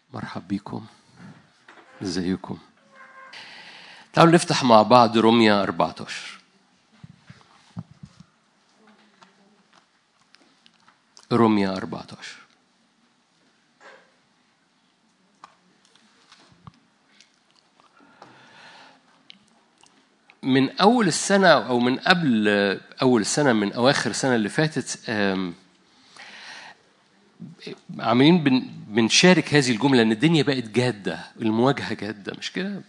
مرحب بيكم ازيكم تعالوا نفتح مع بعض روميا 14 روميا 14 من أول السنة أو من قبل أول السنة من أواخر السنة اللي فاتت آم، عاملين بن بنشارك هذه الجملة إن الدنيا بقت جادة المواجهة جادة مش كده؟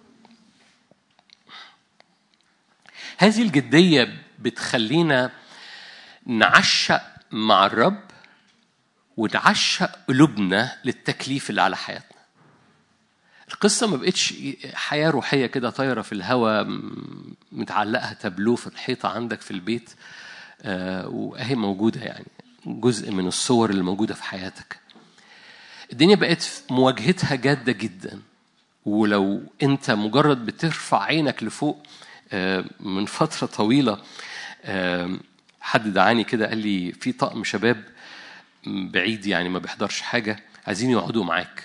هذه الجدية بتخلينا نعشق مع الرب ونعشق قلوبنا للتكليف اللي على حياتنا القصة ما بقتش حياة روحية كده طايرة في الهواء م- متعلقها تابلو في الحيطة عندك في البيت آه، وأهي موجودة يعني جزء من الصور اللي موجودة في حياتك الدنيا بقت في مواجهتها جادة جدا ولو أنت مجرد بترفع عينك لفوق آه، من فترة طويلة آه، حد دعاني كده قال لي في طقم شباب بعيد يعني ما بيحضرش حاجة عايزين يقعدوا معاك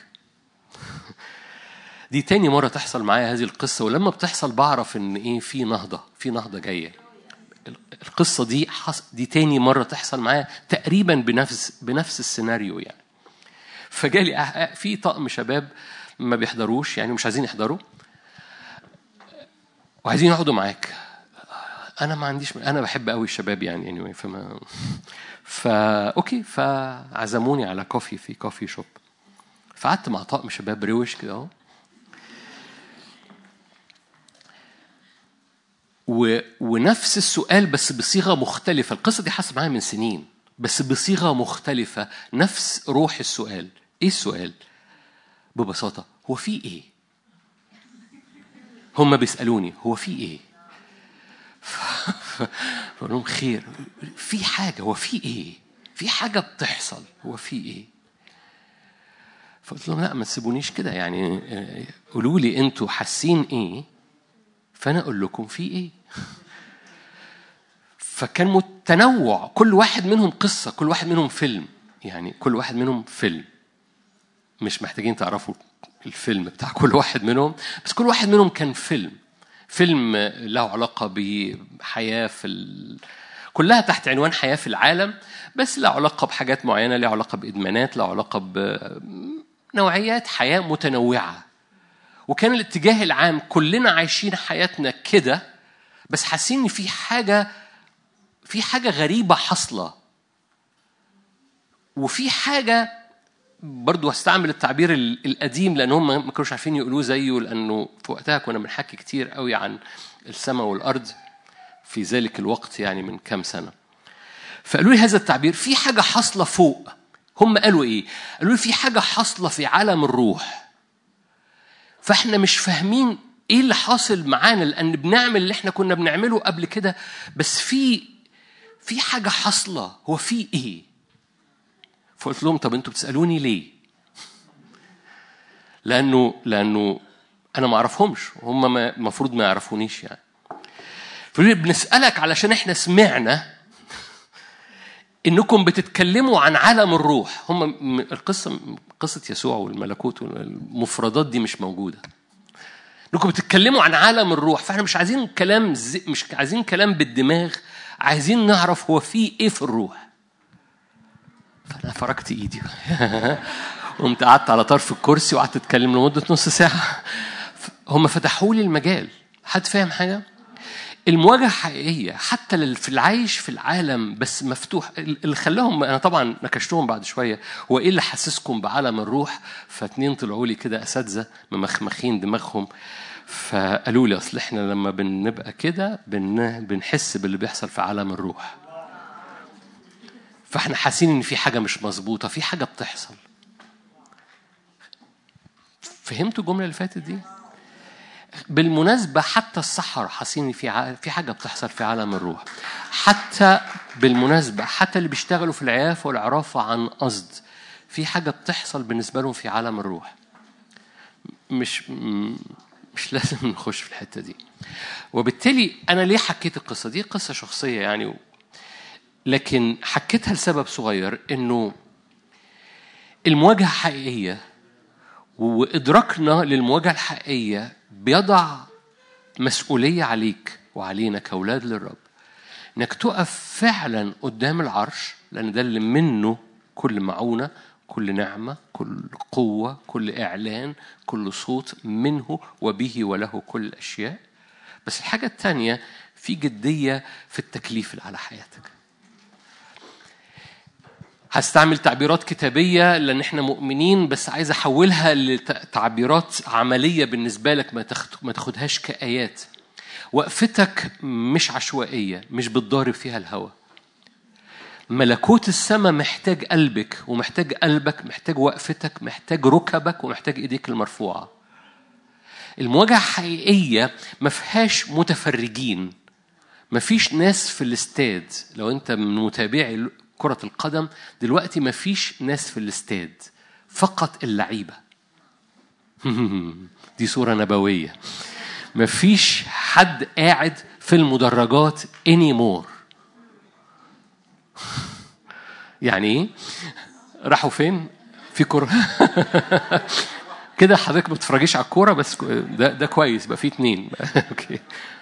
دي تاني مرة تحصل معايا هذه القصة ولما بتحصل بعرف إن إيه في نهضة في نهضة جاية القصة دي حص... دي تاني مرة تحصل معايا تقريبا بنفس بنفس السيناريو يعني فجالي أه- أه، في طقم شباب ما بيحضروش يعني مش عايزين يحضروا وعايزين يقعدوا معاك انا ما عنديش انا بحب قوي الشباب يعني anyway فما فا اوكي فعزموني على كوفي في كوفي شوب فقعدت مع طقم شباب روش كده اهو و... ونفس السؤال بس بصيغه مختلفه القصه دي حصلت معايا من سنين بس بصيغه مختلفه نفس روح السؤال ايه السؤال ببساطه هو في ايه هم بيسالوني هو في ايه بقول لهم خير في حاجه هو في ايه في حاجه بتحصل هو في ايه فقلت لهم لا ما تسيبونيش كده يعني آه، قولوا لي انتوا حاسين ايه فانا اقول لكم في ايه فكان متنوع كل واحد منهم قصه كل واحد منهم فيلم يعني كل واحد منهم فيلم مش محتاجين تعرفوا الفيلم بتاع كل واحد منهم بس كل واحد منهم كان فيلم فيلم له علاقة بحياة في ال... كلها تحت عنوان حياة في العالم بس له علاقة بحاجات معينة له علاقة بإدمانات له علاقة بنوعيات حياة متنوعة وكان الاتجاه العام كلنا عايشين حياتنا كده بس حاسين ان في حاجة في حاجة غريبة حاصلة وفي حاجة برضو هستعمل التعبير ال- القديم لان هم ما كانوش عارفين يقولوه زيه لانه في وقتها كنا بنحكي كتير قوي عن السماء والارض في ذلك الوقت يعني من كام سنه فقالوا لي هذا التعبير في حاجه حاصله فوق هم قالوا ايه قالوا لي في حاجه حاصله في عالم الروح فاحنا مش فاهمين ايه اللي حاصل معانا لان بنعمل اللي احنا كنا بنعمله قبل كده بس في في حاجه حاصله هو في ايه فقلت لهم طب انتوا بتسالوني ليه لانه لانه انا ما اعرفهمش هم ما- المفروض ما يعرفونيش يعني فقالوا لي بنسالك علشان احنا سمعنا انكم بتتكلموا عن عالم الروح هم م- القصه قصه يسوع والملكوت والمفردات دي مش موجوده انكم بتتكلموا عن عالم الروح فاحنا مش عايزين كلام زي مش عايزين كلام بالدماغ عايزين نعرف هو في ايه في الروح فانا فركت ايدي قمت قعدت على طرف الكرسي وقعدت اتكلم لمده نص ساعه هم فتحوا لي المجال حد فاهم حاجه المواجهه حقيقيه حتى لل- في العيش في العالم بس مفتوح اللي خلاهم انا طبعا نكشتهم بعد شويه هو ايه اللي حسسكم بعالم الروح فاتنين طلعوا لي كده اساتذه ممخمخين دماغهم فقالوا لي اصل احنا لما بنبقى كده بن بنحس باللي بيحصل في عالم الروح فاحنا حاسين ان في حاجه مش مظبوطه في حاجه بتحصل فهمتوا الجمله اللي فاتت دي بالمناسبة حتى السحرة حاسين إن في ع- في حاجة بتحصل في عالم الروح. حتى بالمناسبة حتى اللي بيشتغلوا في العيافة والعرافة عن قصد في حاجة بتحصل بالنسبة لهم في عالم الروح. مش م- مش لازم نخش في الحتة دي. وبالتالي أنا ليه حكيت القصة دي؟ قصة شخصية يعني و... لكن حكيتها لسبب صغير إنه المواجهة حقيقية وإدراكنا للمواجهة الحقيقية بيضع مسؤولية عليك وعلينا كأولاد للرب إنك تقف فعلا قدام العرش لأن ده اللي منه كل معونة كل نعمة كل قوة كل إعلان كل صوت منه وبه وله كل الأشياء بس الحاجة الثانية في جدية في التكليف اللي على حياتك هستعمل تعبيرات كتابية لأن احنا مؤمنين بس عايز أحولها لتعبيرات عملية بالنسبة لك ما ما تاخدهاش كآيات وقفتك مش عشوائية مش بتضارب فيها الهوى ملكوت السماء محتاج قلبك ومحتاج قلبك محتاج وقفتك محتاج ركبك ومحتاج ايديك المرفوعة المواجهة حقيقية ما فيهاش متفرجين ما فيش ناس في الاستاد لو انت من متابعي كرة القدم دلوقتي ما فيش ناس في الاستاد فقط اللعيبة دي صورة نبوية ما فيش حد قاعد في المدرجات anymore يعني ايه؟ راحوا فين؟ في كرة كده حضرتك ما بتتفرجيش على الكورة بس ده ده كويس بقى في اتنين اوكي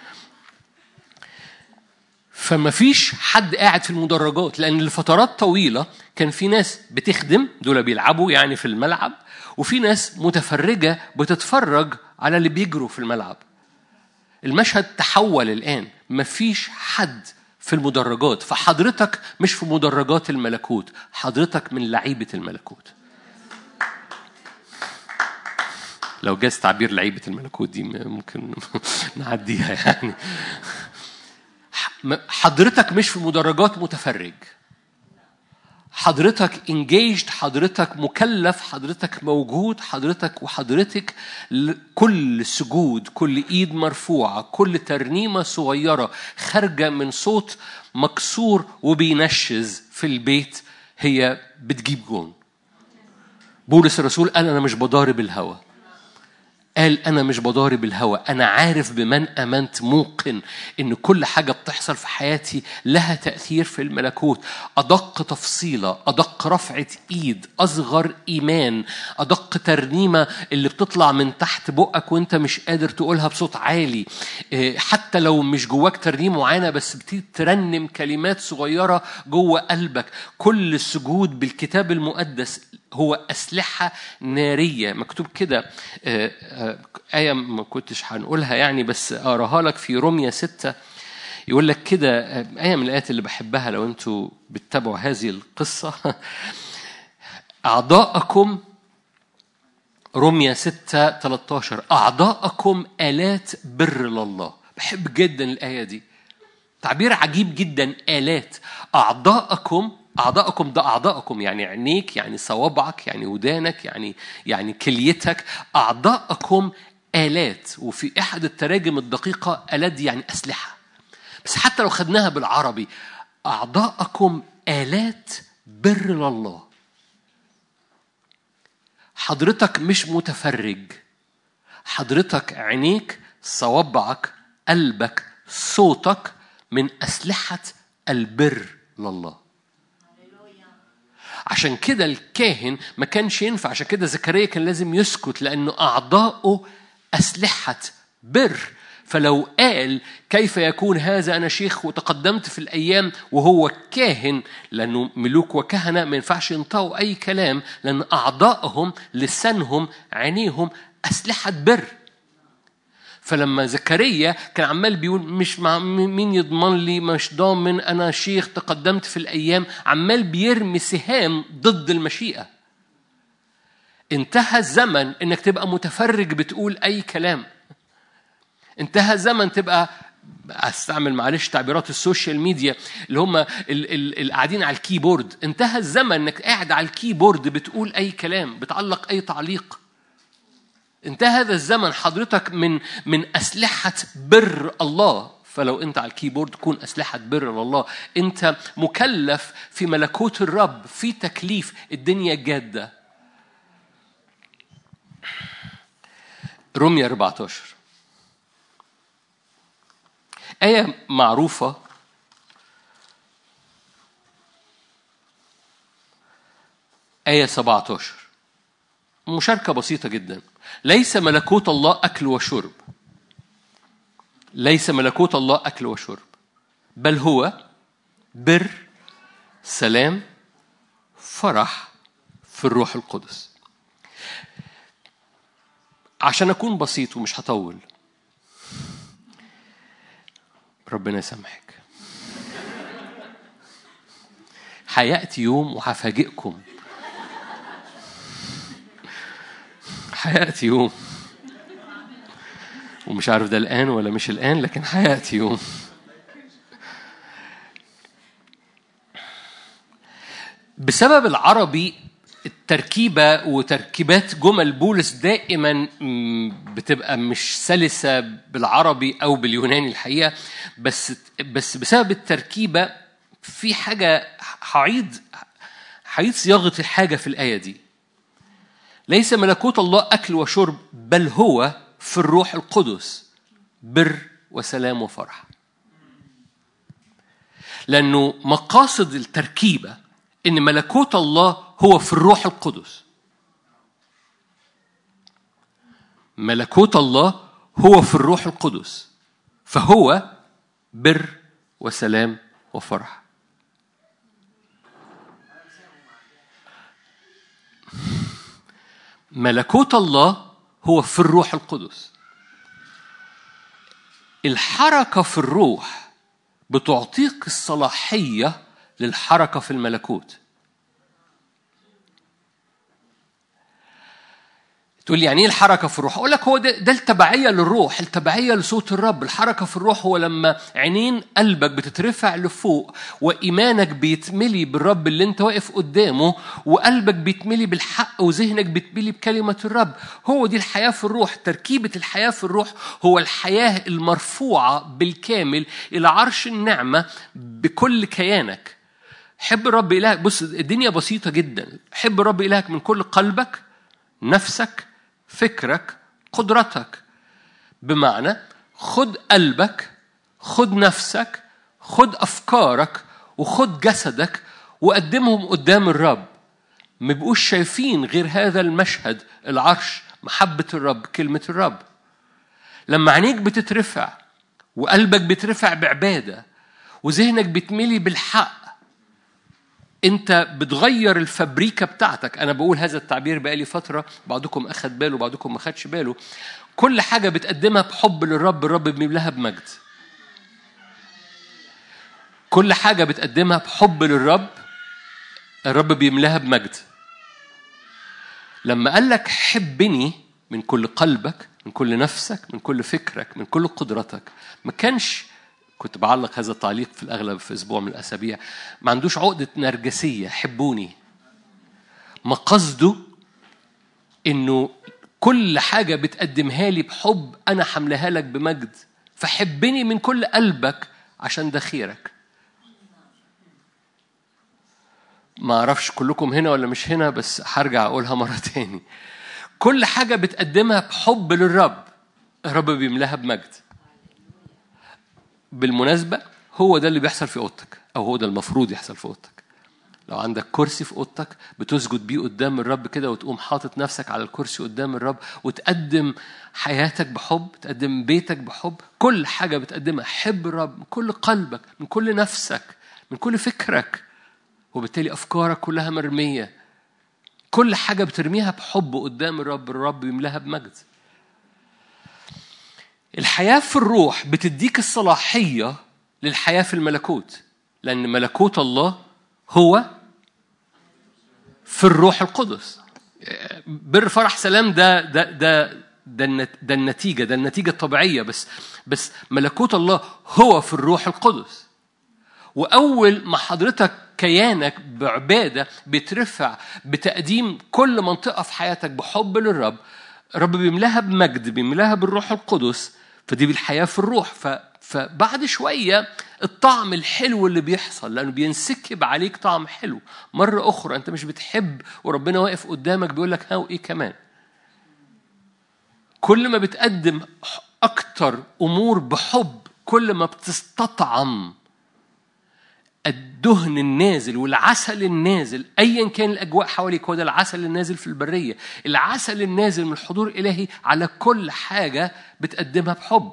فما فيش حد قاعد في المدرجات لان لفترات طويله كان في ناس بتخدم دول بيلعبوا يعني في الملعب وفي ناس متفرجه بتتفرج على اللي بيجروا في الملعب المشهد تحول الان ما فيش حد في المدرجات فحضرتك مش في مدرجات الملكوت حضرتك من لعيبه الملكوت لو جاز تعبير لعيبه الملكوت دي ممكن نعديها يعني حضرتك مش في مدرجات متفرج حضرتك انجيجد حضرتك مكلف حضرتك موجود حضرتك وحضرتك كل سجود كل ايد مرفوعه كل ترنيمه صغيره خارجه من صوت مكسور وبينشز في البيت هي بتجيب جون بولس الرسول قال انا مش بضارب الهوى قال أنا مش بضارب الهوى أنا عارف بمن أمنت موقن إن كل حاجة بتحصل في حياتي لها تأثير في الملكوت أدق تفصيلة أدق رفعة إيد أصغر إيمان أدق ترنيمة اللي بتطلع من تحت بقك وأنت مش قادر تقولها بصوت عالي إيه، حتى لو مش جواك ترنيم معينة بس بتيجي ترنم كلمات صغيرة جوه قلبك كل السجود بالكتاب المقدس هو أسلحة نارية مكتوب كده آه، آه، آية ما كنتش هنقولها يعني بس أقراها لك في روميا ستة يقول لك كده آه، آية من الآيات اللي بحبها لو أنتوا بتتابعوا هذه القصة أعضاءكم روميا 6 13 أعضاءكم آلات بر لله بحب جدا الآية دي تعبير عجيب جدا آلات أعضاءكم أعضاءكم ده أعضاءكم يعني عينيك يعني صوابعك يعني ودانك يعني يعني كليتك أعضاءكم آلات وفي أحد التراجم الدقيقة آلات دي يعني أسلحة بس حتى لو خدناها بالعربي أعضاءكم آلات بر لله حضرتك مش متفرج حضرتك عينيك صوابعك قلبك صوتك من أسلحة البر لله عشان كده الكاهن ما كانش ينفع عشان كده زكريا كان لازم يسكت لأنه أعضاؤه أسلحة بر فلو قال كيف يكون هذا أنا شيخ وتقدمت في الأيام وهو كاهن لأنه ملوك وكهنة ما ينفعش ينطقوا أي كلام لأن أعضائهم لسانهم عينيهم أسلحة بر فلما زكريا كان عمال بيقول مش مع مين يضمن لي مش ضامن انا شيخ تقدمت في الايام عمال بيرمي سهام ضد المشيئه انتهى الزمن انك تبقى متفرج بتقول اي كلام انتهى الزمن تبقى استعمل معلش تعبيرات السوشيال ميديا اللي هم اللي قاعدين على الكيبورد انتهى الزمن انك قاعد على الكيبورد بتقول اي كلام بتعلق اي تعليق انتهى هذا الزمن حضرتك من من أسلحة بر الله فلو أنت على الكيبورد تكون أسلحة بر الله أنت مكلف في ملكوت الرب في تكليف الدنيا جادة رومية 14 آية معروفة آية 17 مشاركة بسيطة جدا ليس ملكوت الله أكل وشرب ليس ملكوت الله أكل وشرب بل هو بر سلام فرح في الروح القدس عشان أكون بسيط ومش هطول ربنا يسامحك هيأتي يوم وهفاجئكم هيأتي يوم ومش عارف ده الآن ولا مش الآن لكن هيأتي يوم بسبب العربي التركيبة وتركيبات جمل بولس دائما بتبقى مش سلسة بالعربي أو باليوناني الحقيقة بس بس بسبب التركيبة في حاجة هعيد هعيد صياغة الحاجة في الآية دي ليس ملكوت الله أكل وشرب بل هو في الروح القدس بر وسلام وفرح لأنه مقاصد التركيبة إن ملكوت الله هو في الروح القدس ملكوت الله هو في الروح القدس فهو بر وسلام وفرح ملكوت الله هو في الروح القدس الحركة في الروح بتعطيك الصلاحية للحركة في الملكوت تقول لي يعني ايه الحركه في الروح؟ اقول لك هو ده, ده التبعيه للروح، التبعيه لصوت الرب، الحركه في الروح هو لما عينين قلبك بتترفع لفوق وايمانك بيتملي بالرب اللي انت واقف قدامه وقلبك بيتملي بالحق وذهنك بيتملي بكلمه الرب، هو دي الحياه في الروح، تركيبه الحياه في الروح هو الحياه المرفوعه بالكامل الى عرش النعمه بكل كيانك. حب الرب إلهك بص الدنيا بسيطة جدا حب الرب إلهك من كل قلبك نفسك فكرك قدرتك بمعنى خد قلبك خد نفسك خد افكارك وخد جسدك وقدمهم قدام الرب ما بيبقوش شايفين غير هذا المشهد العرش محبة الرب كلمة الرب لما عينيك بتترفع وقلبك بيترفع بعبادة وذهنك بيتملي بالحق انت بتغير الفابريكا بتاعتك انا بقول هذا التعبير بقالي فتره بعضكم اخد باله بعضكم ما خدش باله كل حاجه بتقدمها بحب للرب الرب بيملاها بمجد كل حاجه بتقدمها بحب للرب الرب بيملاها بمجد لما قال لك حبني من كل قلبك من كل نفسك من كل فكرك من كل قدرتك ما كانش كنت بعلق هذا التعليق في الأغلب في أسبوع من الأسابيع ما عندوش عقدة نرجسية حبوني ما قصده إنه كل حاجة بتقدمها لي بحب أنا حملها لك بمجد فحبني من كل قلبك عشان ده خيرك ما أعرفش كلكم هنا ولا مش هنا بس هرجع أقولها مرة تاني كل حاجة بتقدمها بحب للرب الرب بيملاها بمجد بالمناسبة هو ده اللي بيحصل في أوضتك أو هو ده المفروض يحصل في أوضتك لو عندك كرسي في أوضتك بتسجد بيه قدام الرب كده وتقوم حاطط نفسك على الكرسي قدام الرب وتقدم حياتك بحب تقدم بيتك بحب كل حاجة بتقدمها حب الرب من كل قلبك من كل نفسك من كل فكرك وبالتالي أفكارك كلها مرمية كل حاجة بترميها بحب قدام الرب الرب يملاها بمجد الحياة في الروح بتديك الصلاحية للحياة في الملكوت لأن ملكوت الله هو في الروح القدس بر فرح سلام ده ده ده ده, ده النتيجة ده النتيجة الطبيعية بس بس ملكوت الله هو في الروح القدس وأول ما حضرتك كيانك بعبادة بيترفع بتقديم كل منطقة في حياتك بحب للرب الرب بيملاها بمجد بيملاها بالروح القدس فدي بالحياة في الروح ف... فبعد شوية الطعم الحلو اللي بيحصل لأنه بينسكب عليك طعم حلو مرة أخرى أنت مش بتحب وربنا واقف قدامك بيقول لك ها وإيه كمان كل ما بتقدم أكتر أمور بحب كل ما بتستطعم الدهن النازل والعسل النازل ايا كان الاجواء حواليك هو ده العسل النازل في البريه العسل النازل من الحضور الالهي على كل حاجه بتقدمها بحب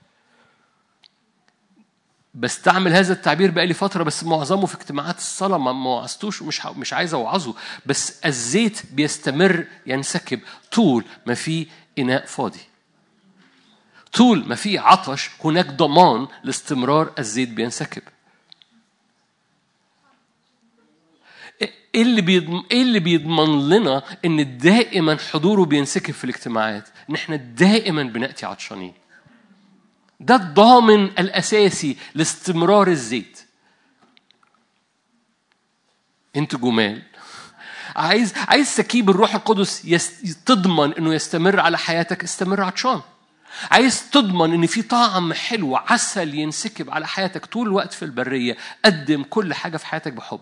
بستعمل هذا التعبير بقالي فتره بس معظمه في اجتماعات الصلاه ما وعظتوش مش مش عايز اوعظه بس الزيت بيستمر ينسكب طول ما في اناء فاضي طول ما في عطش هناك ضمان لاستمرار الزيت بينسكب ايه اللي بيضمن ايه اللي بيضمن لنا ان دائما حضوره بينسكب في الاجتماعات ان احنا دائما بناتي عطشانين ده الضامن الاساسي لاستمرار الزيت انت جمال عايز عايز سكيب الروح القدس يس... تضمن انه يستمر على حياتك استمر عطشان عايز تضمن ان في طعم حلو عسل ينسكب على حياتك طول الوقت في البريه قدم كل حاجه في حياتك بحب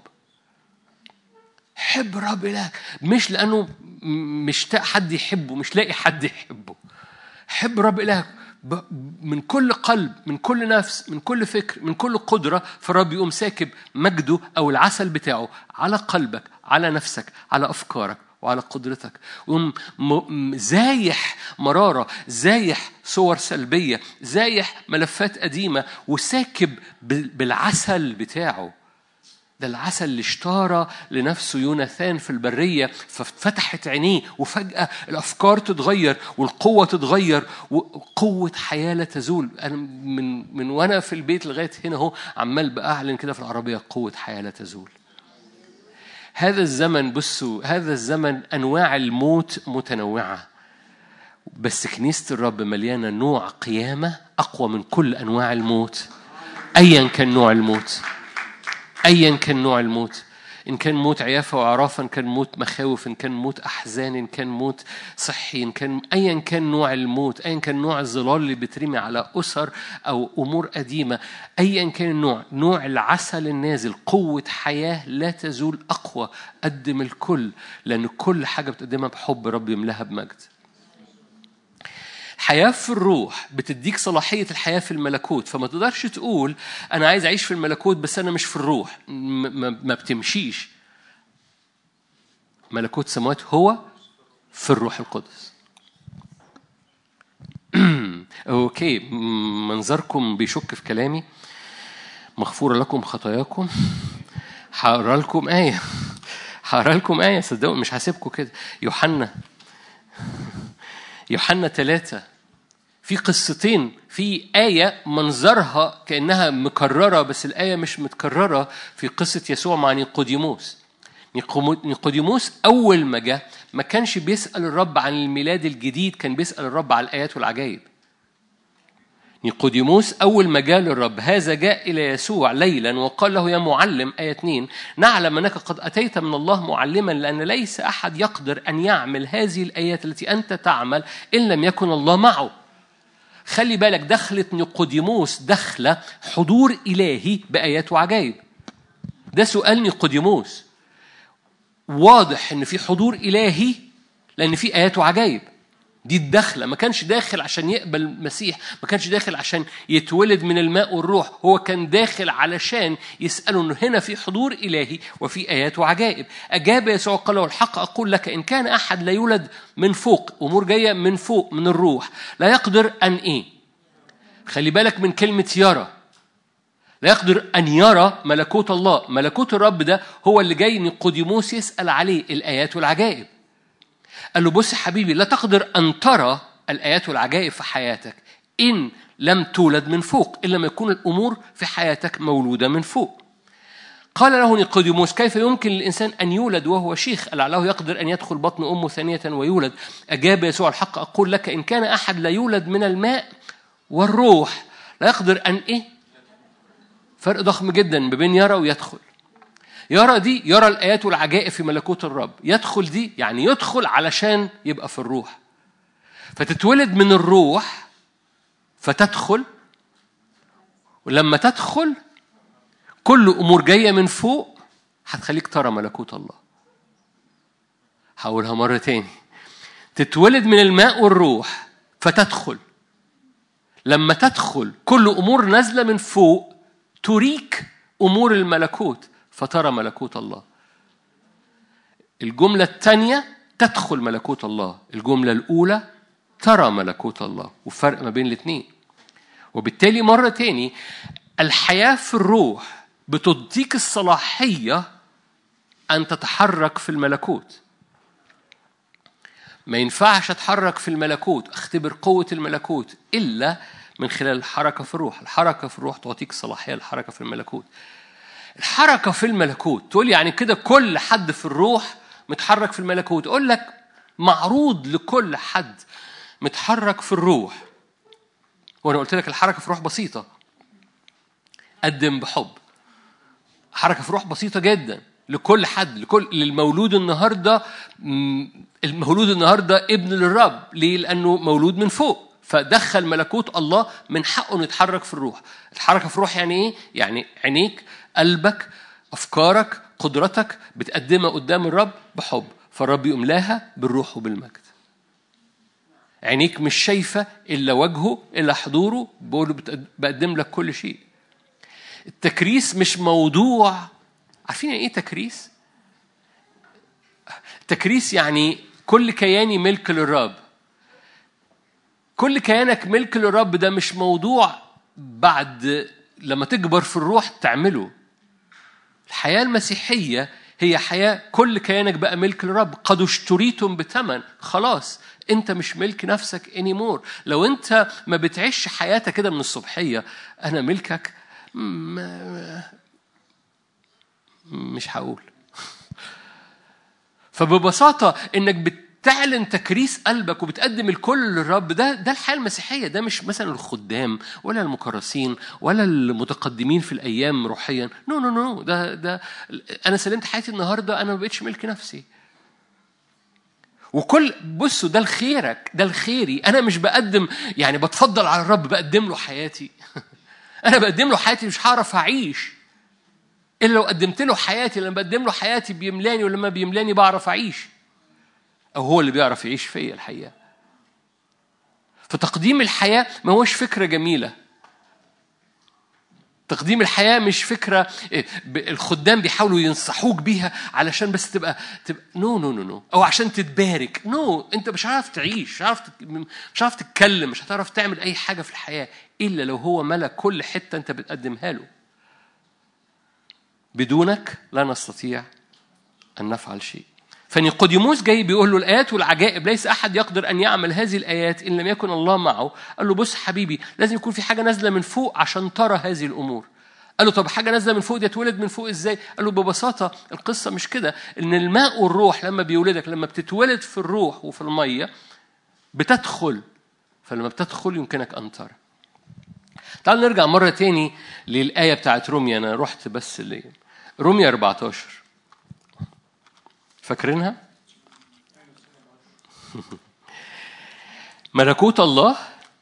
حب رب إلهك مش لأنه مشتاق حد يحبه مش لاقي حد يحبه حب رب إلهك من كل قلب من كل نفس من كل فكر من كل قدرة فالرب يقوم ساكب مجده أو العسل بتاعه على قلبك على نفسك على أفكارك وعلى قدرتك ويقوم زايح مرارة زايح صور سلبية زايح ملفات قديمة وساكب بالعسل بتاعه ده العسل اللي اشترى لنفسه يوناثان في البرية ففتحت عينيه وفجأة الأفكار تتغير والقوة تتغير وقوة حياة لا تزول أنا من من وأنا في البيت لغاية هنا أهو عمال بأعلن كده في العربية قوة حياة لا تزول هذا الزمن بصوا هذا الزمن أنواع الموت متنوعة بس كنيسة الرب مليانة نوع قيامة أقوى من كل أنواع الموت أيا كان نوع الموت أيا كان نوع الموت إن كان موت عيافة وعرافة إن كان موت مخاوف إن كان موت أحزان إن كان موت صحي إن كان أيا كان نوع الموت أيا كان نوع الظلال اللي بيترمي على أسر أو أمور قديمة أيا كان النوع نوع العسل النازل قوة حياة لا تزول أقوى قدم الكل لأن كل حاجة بتقدمها بحب رب يملاها بمجد حياة في الروح بتديك صلاحية الحياة في الملكوت فما تقدرش تقول أنا عايز أعيش في الملكوت بس أنا مش في الروح ما بتمشيش ملكوت سماوات هو في الروح القدس اوكي منظركم بيشك في كلامي مغفورة لكم خطاياكم هقرا لكم آية هقرا لكم آية صدقوا مش هسيبكم كده يوحنا يوحنا ثلاثة في قصتين في آية منظرها كأنها مكررة بس الآية مش متكررة في قصة يسوع مع نيقوديموس نيقوديموس أول ما جه ما كانش بيسأل الرب عن الميلاد الجديد كان بيسأل الرب على الآيات والعجائب نيقوديموس أول ما جاء للرب هذا جاء إلى يسوع ليلا وقال له يا معلم آية 2 نعلم أنك قد أتيت من الله معلما لأن ليس أحد يقدر أن يعمل هذه الآيات التي أنت تعمل إن لم يكن الله معه خلي بالك دخلت نيقوديموس دخلة حضور إلهي بآيات وعجائب ده سؤال نيقوديموس واضح إن في حضور إلهي لأن في آيات وعجائب دي الدخلة ما كانش داخل عشان يقبل المسيح ما كانش داخل عشان يتولد من الماء والروح هو كان داخل علشان يسأله أنه هنا في حضور إلهي وفي آيات وعجائب أجاب يسوع قال له الحق أقول لك إن كان أحد لا يولد من فوق أمور جاية من فوق من الروح لا يقدر أن إيه خلي بالك من كلمة يرى لا يقدر أن يرى ملكوت الله ملكوت الرب ده هو اللي جاي نيقوديموس يسأل عليه الآيات والعجائب قال له بص يا حبيبي لا تقدر أن ترى الآيات والعجائب في حياتك إن لم تولد من فوق إن لم يكون الأمور في حياتك مولودة من فوق قال له نيقوديموس كيف يمكن للإنسان أن يولد وهو شيخ لعله يقدر أن يدخل بطن أمه ثانية ويولد أجاب يسوع الحق أقول لك إن كان أحد لا يولد من الماء والروح لا يقدر أن إيه فرق ضخم جدا ما بين يرى ويدخل يرى دي يرى الآيات والعجائب في ملكوت الرب يدخل دي يعني يدخل علشان يبقى في الروح فتتولد من الروح فتدخل ولما تدخل كل أمور جاية من فوق هتخليك ترى ملكوت الله هقولها مرة تاني تتولد من الماء والروح فتدخل لما تدخل كل أمور نازلة من فوق تريك أمور الملكوت فترى ملكوت الله الجملة الثانية تدخل ملكوت الله الجملة الأولى ترى ملكوت الله وفرق ما بين الاثنين وبالتالي مرة تاني الحياة في الروح بتديك الصلاحية أن تتحرك في الملكوت ما ينفعش أتحرك في الملكوت أختبر قوة الملكوت إلا من خلال الحركة في الروح الحركة في الروح تعطيك صلاحية الحركة في الملكوت الحركة في الملكوت تقول يعني كده كل حد في الروح متحرك في الملكوت أقول لك معروض لكل حد متحرك في الروح وأنا قلت لك الحركة في الروح بسيطة قدم بحب حركة في روح بسيطة جدا لكل حد لكل للمولود النهارده المولود النهارده ابن للرب ليه؟ لأنه مولود من فوق فدخل ملكوت الله من حقه انه يتحرك في الروح الحركه في الروح يعني ايه يعني عينيك قلبك افكارك قدرتك بتقدمها قدام الرب بحب فالرب يملاها بالروح وبالمجد عينيك مش شايفه الا وجهه الا حضوره بقول بقدم لك كل شيء التكريس مش موضوع عارفين يعني ايه تكريس تكريس يعني كل كياني ملك للرب كل كيانك ملك للرب ده مش موضوع بعد لما تكبر في الروح تعمله الحياة المسيحية هي حياة كل كيانك بقى ملك للرب قد اشتريتم بثمن خلاص انت مش ملك نفسك انيمور لو انت ما بتعيش حياتك كده من الصبحية انا ملكك مش هقول فببساطة انك بت تعلن تكريس قلبك وبتقدم الكل للرب ده ده الحياه المسيحيه ده مش مثلا الخدام ولا المكرسين ولا المتقدمين في الايام روحيا نو نو نو ده ده انا سلمت حياتي النهارده انا ما بقتش ملك نفسي وكل بصوا ده لخيرك ده لخيري انا مش بقدم يعني بتفضل على الرب بقدم له حياتي انا بقدم له حياتي مش هعرف اعيش الا لو قدمت له حياتي لما بقدم له حياتي بيملاني ولما بيملاني بعرف اعيش أو هو اللي بيعرف يعيش فيا الحقيقة فتقديم الحياة ما هوش فكرة جميلة تقديم الحياة مش فكرة إيه، الخدام بيحاولوا ينصحوك بيها علشان بس تبقى تبقى نو نو نو نو أو عشان تتبارك نو no. أنت مش عارف تعيش مش عارف مش عارف تتكلم مش هتعرف تعمل أي حاجة في الحياة إلا لو هو ملك كل حتة أنت بتقدمها له بدونك لا نستطيع أن نفعل شيء فنيقوديموس جاي بيقول له الآيات والعجائب ليس أحد يقدر أن يعمل هذه الآيات إن لم يكن الله معه قال له بص حبيبي لازم يكون في حاجة نازلة من فوق عشان ترى هذه الأمور قال له طب حاجة نازلة من فوق دي تولد من فوق ازاي؟ قال له ببساطة القصة مش كده إن الماء والروح لما بيولدك لما بتتولد في الروح وفي المية بتدخل فلما بتدخل يمكنك أن ترى. تعال نرجع مرة تاني للآية بتاعت روميا أنا رحت بس ليه. روميا 14 فاكرينها؟ ملكوت الله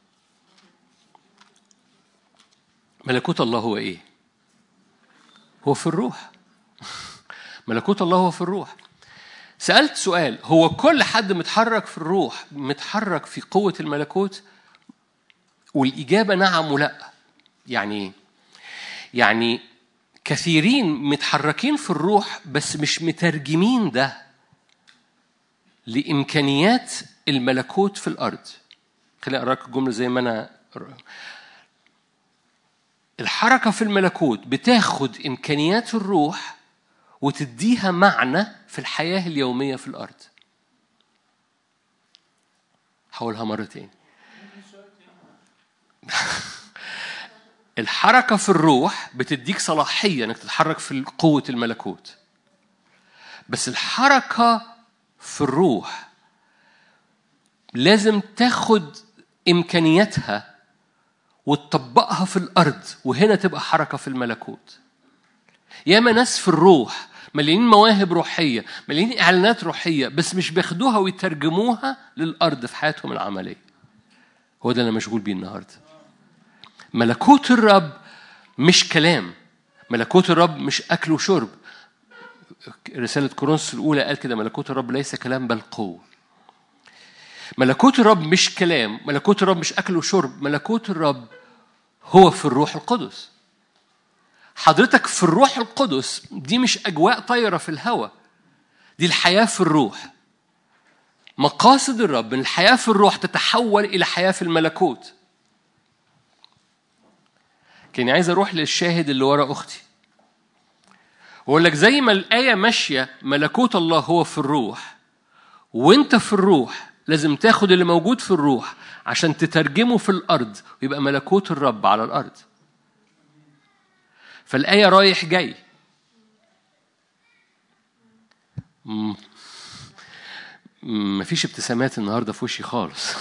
ملكوت الله هو ايه؟ هو في الروح ملكوت الله هو في الروح سألت سؤال هو كل حد متحرك في الروح متحرك في قوة الملكوت والإجابة نعم ولا يعني ايه؟ يعني كثيرين متحركين في الروح بس مش مترجمين ده لإمكانيات الملكوت في الأرض خليني أقرأك الجملة زي ما أنا الحركة في الملكوت بتاخد إمكانيات الروح وتديها معنى في الحياة اليومية في الأرض هقولها مرتين الحركة في الروح بتديك صلاحية انك تتحرك في قوة الملكوت بس الحركة في الروح لازم تاخد إمكانياتها وتطبقها في الأرض وهنا تبقى حركة في الملكوت ياما ناس في الروح مليانين مواهب روحية مليانين إعلانات روحية بس مش بياخدوها ويترجموها للأرض في حياتهم العملية هو ده اللي أنا مشغول بيه النهارده ملكوت الرب مش كلام ملكوت الرب مش أكل وشرب رسالة كورنثوس الأولى قال كده ملكوت الرب ليس كلام بل قوة ملكوت الرب مش كلام ملكوت الرب مش أكل وشرب ملكوت الرب هو في الروح القدس حضرتك في الروح القدس دي مش أجواء طايرة في الهواء دي الحياة في الروح مقاصد الرب ان الحياة في الروح تتحول إلى حياة في الملكوت كاني عايز أروح للشاهد اللي ورا أختي وأقول لك زي ما الآية ماشية ملكوت الله هو في الروح وأنت في الروح لازم تاخد اللي موجود في الروح عشان تترجمه في الأرض ويبقى ملكوت الرب على الأرض فالآية رايح جاي مفيش ابتسامات النهاردة في وشي خالص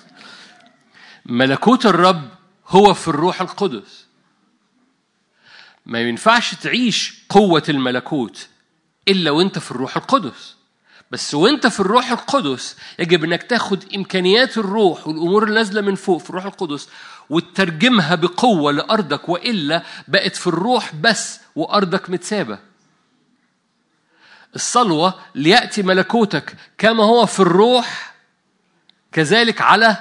ملكوت الرب هو في الروح القدس ما ينفعش تعيش قوة الملكوت إلا وأنت في الروح القدس بس وانت في الروح القدس يجب انك تاخد امكانيات الروح والامور اللي نازله من فوق في الروح القدس وتترجمها بقوه لارضك والا بقت في الروح بس وارضك متسابه الصلوه لياتي ملكوتك كما هو في الروح كذلك على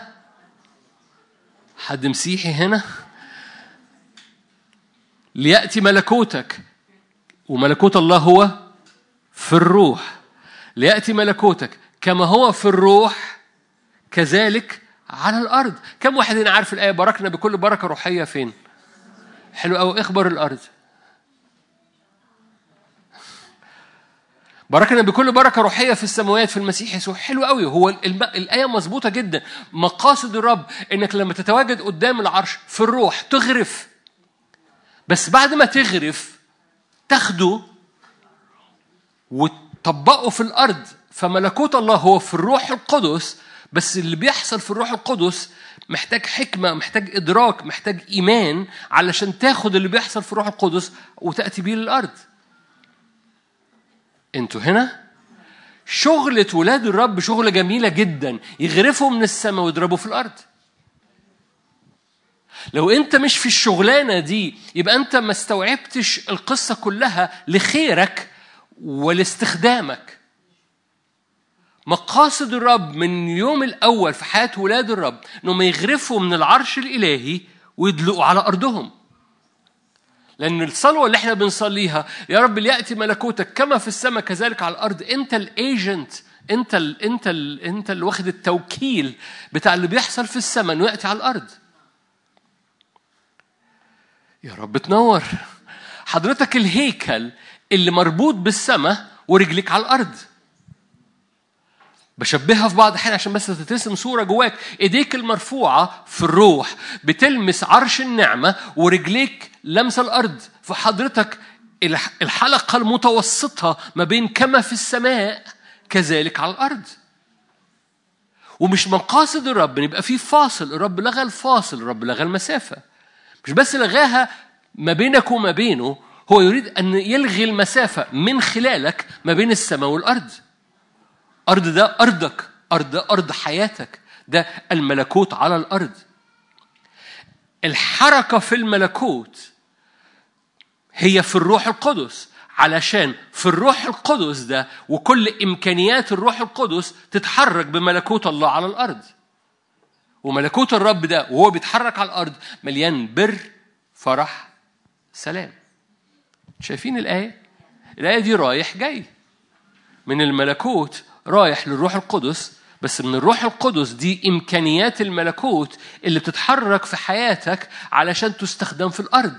حد مسيحي هنا لياتي ملكوتك وملكوت الله هو في الروح ليأتي ملكوتك كما هو في الروح كذلك على الأرض كم واحد هنا عارف الآية باركنا بكل بركة روحية فين حلو أوي اخبر الأرض باركنا بكل بركة روحية في السماوات في المسيح يسوع حلو قوي هو الم... الآية مظبوطة جدا مقاصد الرب إنك لما تتواجد قدام العرش في الروح تغرف بس بعد ما تغرف تاخده وت طبقه في الارض فملكوت الله هو في الروح القدس بس اللي بيحصل في الروح القدس محتاج حكمه محتاج ادراك محتاج ايمان علشان تاخد اللي بيحصل في الروح القدس وتاتي بيه للارض انتوا هنا شغلة ولاد الرب شغلة جميلة جدا يغرفوا من السماء ويضربوا في الأرض لو أنت مش في الشغلانة دي يبقى أنت ما استوعبتش القصة كلها لخيرك ولاستخدامك مقاصد الرب من يوم الأول في حياة ولاد الرب إنهم يغرفوا من العرش الإلهي ويدلقوا على أرضهم لأن الصلوة اللي احنا بنصليها يا رب ليأتي ملكوتك كما في السماء كذلك على الأرض أنت الإيجنت أنت ال أنت ال أنت اللي واخد التوكيل بتاع اللي بيحصل في السماء إنه يأتي على الأرض. يا رب تنور حضرتك الهيكل اللي مربوط بالسماء ورجلك على الارض بشبهها في بعض الأحيان عشان بس تترسم صورة جواك إيديك المرفوعة في الروح بتلمس عرش النعمة ورجليك لمس الأرض فحضرتك الحلقة المتوسطة ما بين كما في السماء كذلك على الأرض ومش مقاصد الرب يبقى في فاصل الرب لغى الفاصل الرب لغى المسافة مش بس لغاها ما بينك وما بينه هو يريد أن يلغي المسافة من خلالك ما بين السماء والأرض أرض ده أرضك أرض أرض حياتك ده الملكوت على الأرض الحركة في الملكوت هي في الروح القدس علشان في الروح القدس ده وكل إمكانيات الروح القدس تتحرك بملكوت الله على الأرض وملكوت الرب ده وهو بيتحرك على الأرض مليان بر فرح سلام شايفين الآية؟ الآية دي رايح جاي من الملكوت رايح للروح القدس بس من الروح القدس دي إمكانيات الملكوت اللي بتتحرك في حياتك علشان تستخدم في الأرض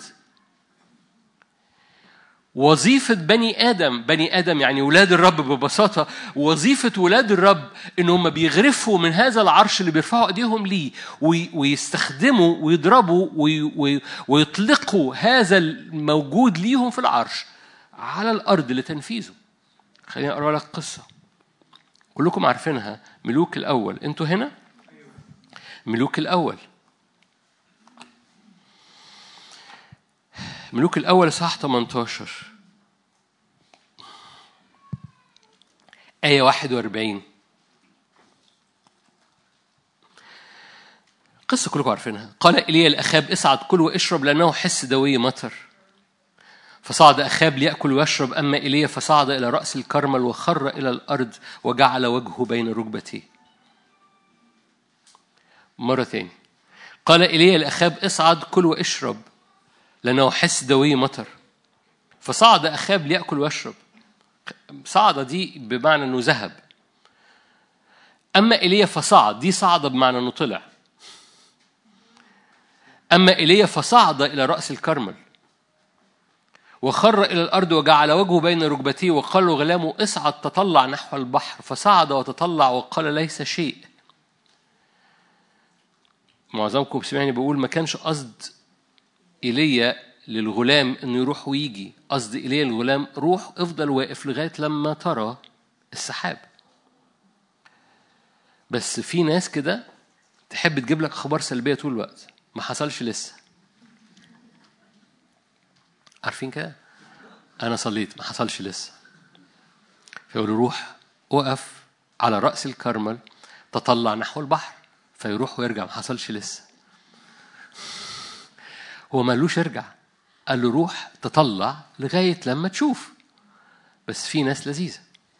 وظيفة بني آدم بني آدم يعني ولاد الرب ببساطة وظيفة ولاد الرب إن هم بيغرفوا من هذا العرش اللي بيرفعوا إيديهم ليه ويستخدموا ويضربوا ويطلقوا هذا الموجود ليهم في العرش على الأرض لتنفيذه خليني أقرأ لك قصة كلكم عارفينها ملوك الأول أنتوا هنا ملوك الأول ملوك الأول صح 18 آية 41 قصة كلكم عارفينها قال إيليا الأخاب اصعد كل واشرب لأنه حس دوي مطر فصعد أخاب ليأكل ويشرب أما إيليا فصعد إلى رأس الكرمل وخر إلى الأرض وجعل وجهه بين ركبتيه مرة ثانية قال إيليا الأخاب اصعد كل واشرب لأنه حس دوي مطر فصعد أخاب ليأكل ويشرب صعد دي بمعنى أنه ذهب أما إيليا فصعد دي صعد بمعنى أنه طلع أما إيليا فصعد إلى رأس الكرمل وخر إلى الأرض وجعل وجهه بين ركبتيه وقال له غلامه اصعد تطلع نحو البحر فصعد وتطلع وقال ليس شيء معظمكم سمعني بقول ما كانش قصد ايليا للغلام انه يروح ويجي قصد ايليا للغلام روح افضل واقف لغايه لما ترى السحاب بس في ناس كده تحب تجيب لك اخبار سلبيه طول الوقت ما حصلش لسه عارفين كده انا صليت ما حصلش لسه فيقول روح وقف على راس الكرمل تطلع نحو البحر فيروح ويرجع ما حصلش لسه هو ما قالوش ارجع قال له روح تطلع لغاية لما تشوف بس في ناس لذيذة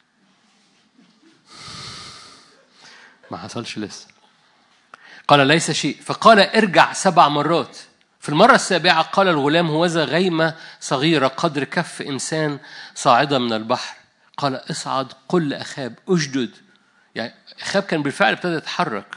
ما حصلش لسه قال ليس شيء فقال ارجع سبع مرات في المرة السابعة قال الغلام هوذا غيمة صغيرة قدر كف إنسان صاعدة من البحر قال اصعد قل أخاب أجدد يعني أخاب كان بالفعل ابتدى يتحرك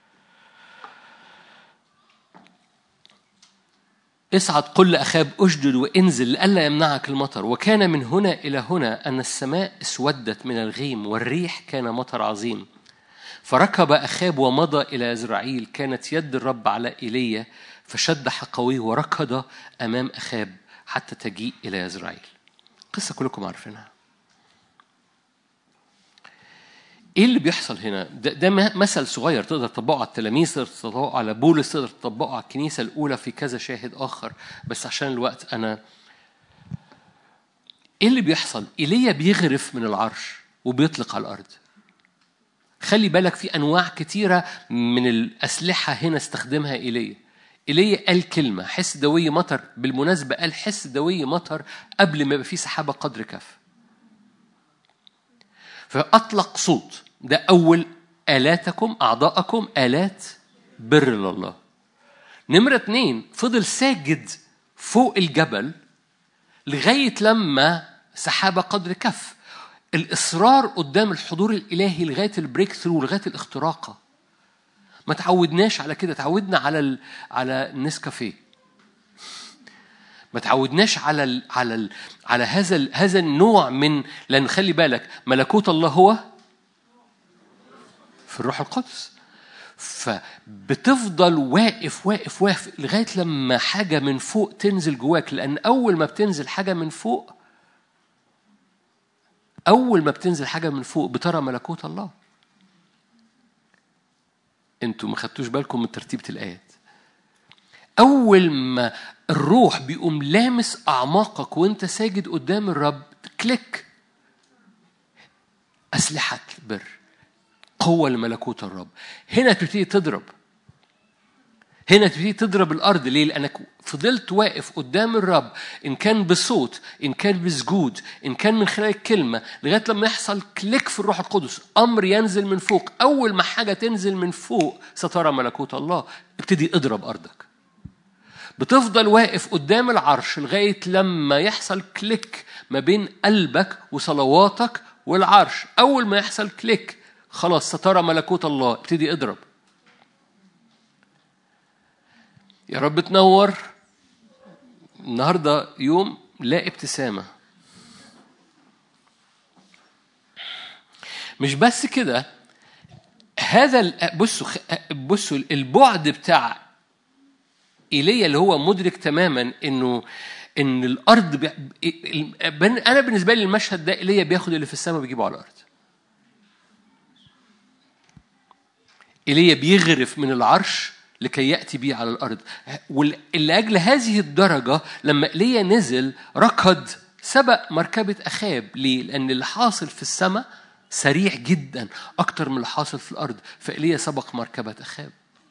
اصعد قل لأخاب أشدد وانزل لئلا يمنعك المطر وكان من هنا إلى هنا أن السماء اسودت من الغيم والريح كان مطر عظيم فركب أخاب ومضى إلى إزرائيل كانت يد الرب على إيليا فشد حقويه وركض أمام أخاب حتى تجيء إلى إزرائيل قصة كلكم عارفينها ايه اللي بيحصل هنا؟ ده, ده مثل صغير تقدر تطبقه على التلاميذ تقدر تطبقه على بولس تقدر تطبقه على الكنيسه الاولى في كذا شاهد اخر بس عشان الوقت انا ايه اللي بيحصل؟ ايليا بيغرف من العرش وبيطلق على الارض. خلي بالك في انواع كتيره من الاسلحه هنا استخدمها ايليا. ايليا قال كلمه حس دوي مطر بالمناسبه قال حس دوي مطر قبل ما يبقى في سحابه قدر كف. فأطلق صوت ده أول آلاتكم أعضاءكم آلات بر لله نمرة اتنين فضل ساجد فوق الجبل لغاية لما سحابة قدر كف الإصرار قدام الحضور الإلهي لغاية البريك ثرو لغاية الاختراقة ما تعودناش على كده تعودنا على ال... على النسكافيه ما تعودناش على ال على ال على هذا ال هذا النوع من لان خلي بالك ملكوت الله هو في الروح القدس فبتفضل واقف واقف واقف لغايه لما حاجه من فوق تنزل جواك لان اول ما بتنزل حاجه من فوق اول ما بتنزل حاجه من فوق بترى ملكوت الله انتوا ما خدتوش بالكم من ترتيبه الايات أول ما الروح بيقوم لامس أعماقك وأنت ساجد قدام الرب كليك أسلحة بر قوة لملكوت الرب هنا تبتدي تضرب هنا تبتدي تضرب الارض ليه؟ لانك فضلت واقف قدام الرب ان كان بصوت ان كان بسجود ان كان من خلال الكلمه لغايه لما يحصل كليك في الروح القدس امر ينزل من فوق اول ما حاجه تنزل من فوق سترى ملكوت الله ابتدي اضرب ارضك بتفضل واقف قدام العرش لغاية لما يحصل كليك ما بين قلبك وصلواتك والعرش أول ما يحصل كليك خلاص سترى ملكوت الله ابتدي اضرب يا رب تنور النهارده يوم لا ابتسامه مش بس كده هذا بصوا بصوا البعد بتاع ايليا اللي هو مدرك تماما انه ان الارض بي... انا بالنسبه لي المشهد ده ايليا بياخد اللي في السماء وبيجيبه على الارض ايليا بيغرف من العرش لكي ياتي به على الارض ولاجل هذه الدرجه لما ايليا نزل ركض سبق مركبه اخاب ليه لان اللي حاصل في السماء سريع جدا اكتر من اللي حاصل في الارض فايليا سبق مركبه اخاب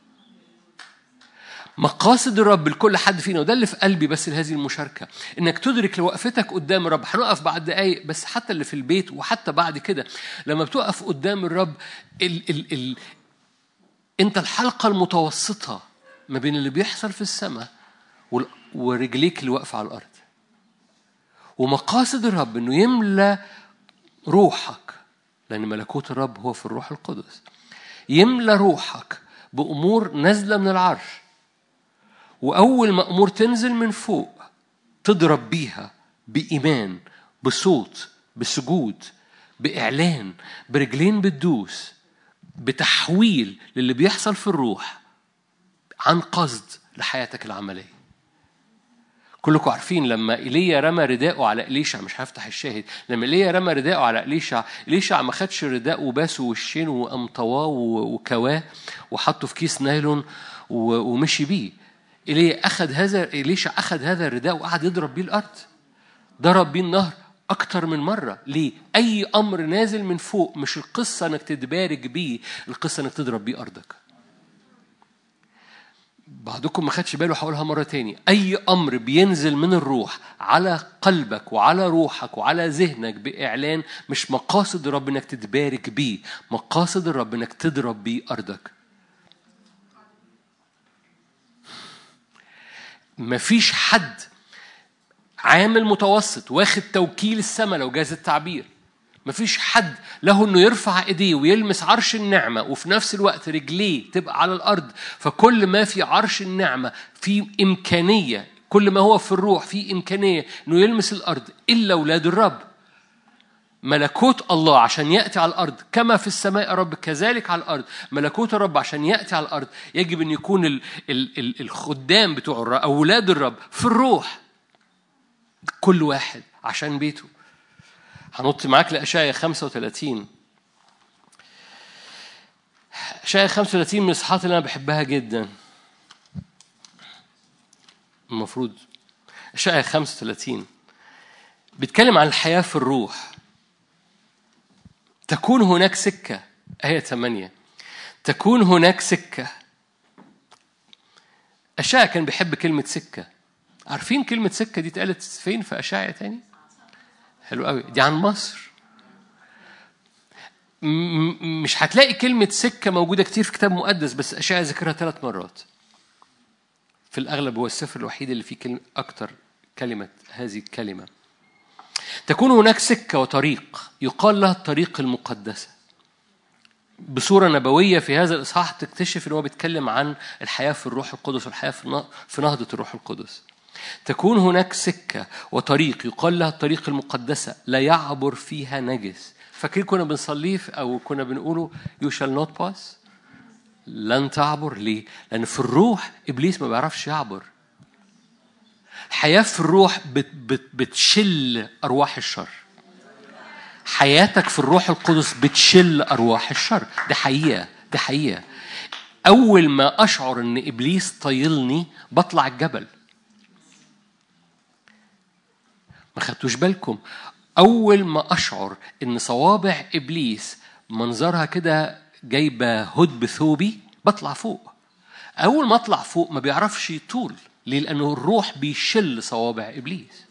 مقاصد الرب لكل حد فينا وده اللي في قلبي بس لهذه المشاركة إنك تدرك لوقفتك قدام الرب هنقف بعد دقايق بس حتى اللي في البيت وحتى بعد كده لما بتقف قدام الرب ال ال ال أنت الحلقة المتوسطة ما بين اللي بيحصل في السماء ورجليك اللي واقفة على الأرض ومقاصد الرب انه يملى روحك لان ملكوت الرب هو في الروح القدس يملى روحك بامور نازله من العرش واول ما امور تنزل من فوق تضرب بيها بايمان بصوت بسجود باعلان برجلين بتدوس بتحويل للي بيحصل في الروح عن قصد لحياتك العمليه كلكم عارفين لما ايليا رمى رداءه على اليشع مش هفتح الشاهد لما ايليا رمى رداءه على اليشع اليشع ما خدش الرداء وباسه وشين وقام طواه وكواه وحطه في كيس نايلون ومشي بيه ايليا اخذ هذا اليشع اخذ هذا الرداء وقعد يضرب بيه الارض ضرب بيه النهر أكتر من مرة ليه؟ أي أمر نازل من فوق مش القصة إنك تتبارك بيه القصة إنك تضرب بيه أرضك بعضكم ما خدش باله هقولها مرة تاني أي أمر بينزل من الروح على قلبك وعلى روحك وعلى ذهنك بإعلان مش مقاصد الرب إنك تتبارك بيه مقاصد الرب إنك تضرب بيه أرضك مفيش حد عامل متوسط واخد توكيل السماء لو جاز التعبير مفيش حد له انه يرفع ايديه ويلمس عرش النعمه وفي نفس الوقت رجليه تبقى على الارض فكل ما في عرش النعمه في امكانيه كل ما هو في الروح في امكانيه انه يلمس الارض الا اولاد الرب ملكوت الله عشان ياتي على الارض كما في السماء رب كذلك على الارض ملكوت الرب عشان ياتي على الارض يجب ان يكون ال ال ال الخدام بتوع اولاد الرب في الروح كل واحد عشان بيته هنط معاك لأشعيا 35 أشعيا 35 من الإصحاحات اللي أنا بحبها جدا المفروض أشعيا 35 بيتكلم عن الحياة في الروح تكون هناك سكة آية 8 تكون هناك سكة أشعيا كان بيحب كلمة سكة عارفين كلمة سكة دي اتقالت فين في أشعيا تاني؟ حلو قوي دي عن مصر مش هتلاقي كلمة سكة موجودة كتير في كتاب مقدس بس أشعيا ذكرها ثلاث مرات في الأغلب هو السفر الوحيد اللي فيه كلمة أكتر كلمة هذه الكلمة تكون هناك سكة وطريق يقال لها الطريق المقدسة بصورة نبوية في هذا الإصحاح تكتشف إن هو بيتكلم عن الحياة في الروح القدس والحياة في نهضة الروح القدس تكون هناك سكة وطريق يقال لها الطريق المقدسة لا يعبر فيها نجس فاكرين كنا بنصليه أو كنا بنقوله you shall not pass لن تعبر ليه؟ لأن في الروح إبليس ما بيعرفش يعبر الحياة في الروح بت بت بتشل أرواح الشر حياتك في الروح القدس بتشل أرواح الشر دي حقيقة دي حقيقة أول ما أشعر إن إبليس طايلني بطلع الجبل ما خدتوش بالكم أول ما أشعر إن صوابع إبليس منظرها كده جايبة هد بثوبي بطلع فوق أول ما أطلع فوق ما بيعرفش يطول ليه؟ لأنه الروح بيشل صوابع إبليس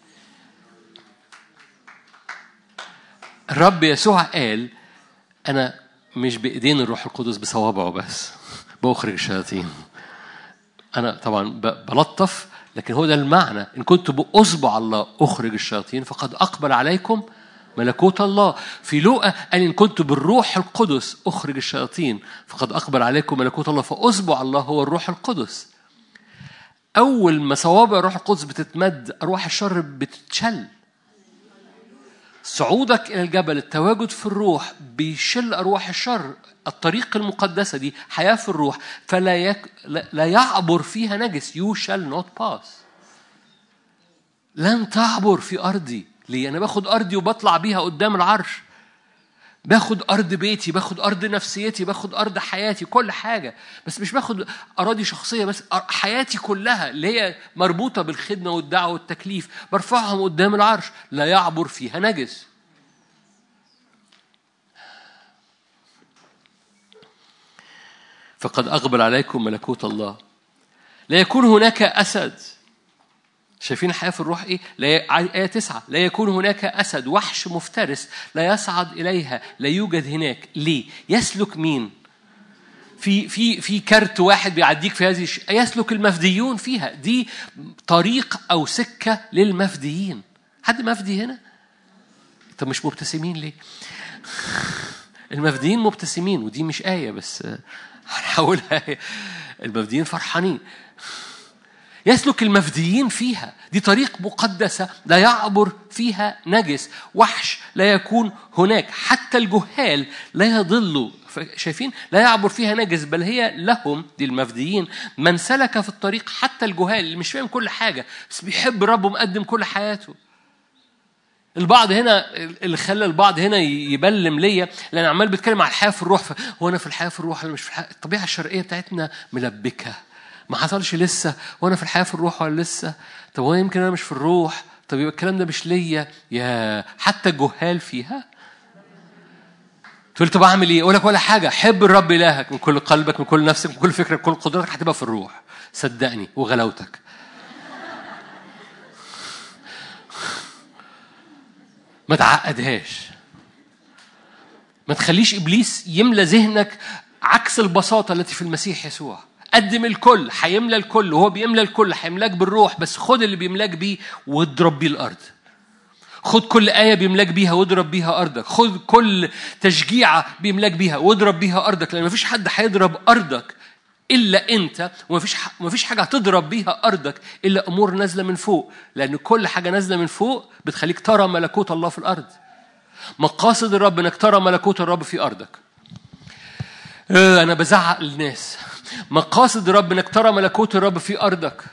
الرب يسوع قال أنا مش بإيدين الروح القدس بصوابعه بس بأخرج الشياطين أنا طبعا بلطف لكن هو ده المعنى إن كنت بأصبع الله أخرج الشياطين فقد أقبل عليكم ملكوت الله في لوقا قال إن كنت بالروح القدس أخرج الشياطين فقد أقبل عليكم ملكوت الله فأصبع الله هو الروح القدس أول ما صوابع الروح القدس بتتمد أرواح الشر بتتشل صعودك إلى الجبل التواجد في الروح بيشل أرواح الشر الطريق المقدسة دي حياة في الروح فلا يك... لا يعبر فيها نجس you shall not pass لن تعبر في أرضي ليه أنا باخد أرضي وبطلع بيها قدام العرش باخد أرض بيتي باخد أرض نفسيتي باخد أرض حياتي كل حاجة بس مش باخد أراضي شخصية بس حياتي كلها اللي هي مربوطة بالخدمة والدعوة والتكليف برفعهم قدام العرش لا يعبر فيها نجس فقد أقبل عليكم ملكوت الله لا يكون هناك أسد شايفين الحياة في الروح إيه؟ لا آية تسعة لا يكون هناك أسد وحش مفترس لا يصعد إليها لا يوجد هناك ليه؟ يسلك مين؟ في في في كارت واحد بيعديك في هذه يسلك المفديون فيها دي طريق أو سكة للمفديين حد مفدي هنا طب مش مبتسمين ليه المفديين مبتسمين ودي مش آية بس هنحاولها آية المفديين فرحانين يسلك المفديين فيها دي طريق مقدسة لا يعبر فيها نجس وحش لا يكون هناك حتى الجهال لا يضلوا شايفين لا يعبر فيها نجس بل هي لهم دي المفديين من سلك في الطريق حتى الجهال اللي مش فاهم كل حاجة بس بيحب ربه مقدم كل حياته البعض هنا اللي خلى البعض هنا يبلم ليا لان عمال بيتكلم على الحياه في الروح هو انا في الحياه في الروح ولا مش في الحياه الطبيعه الشرقيه بتاعتنا ملبكه ما حصلش لسه وانا في الحياه في الروح ولا لسه طب هو يمكن انا مش في الروح طب يبقى الكلام ده مش ليا يا حتى الجهال فيها تقول طب اعمل ايه؟ اقول لك ولا حاجه حب الرب الهك من كل قلبك من كل نفسك من كل فكرك من كل قدرتك هتبقى في الروح صدقني وغلاوتك ما تعقدهاش ما تخليش ابليس يملى ذهنك عكس البساطه التي في المسيح يسوع قدم الكل هيملى الكل وهو بيملى الكل هيملاك بالروح بس خد اللي بيملاك بيه واضرب بيه الارض خد كل آية بيملاك بيها واضرب بيها أرضك خد كل تشجيعة بيملاك بيها واضرب بيها أرضك لأن مفيش حد هيضرب أرضك إلا أنت ومفيش مفيش حاجة هتضرب بيها أرضك إلا أمور نازلة من فوق لأن كل حاجة نازلة من فوق بتخليك ترى ملكوت الله في الأرض مقاصد الرب إنك ترى ملكوت الرب في أرضك أنا بزعق للناس مقاصد الرب إنك ترى ملكوت الرب في أرضك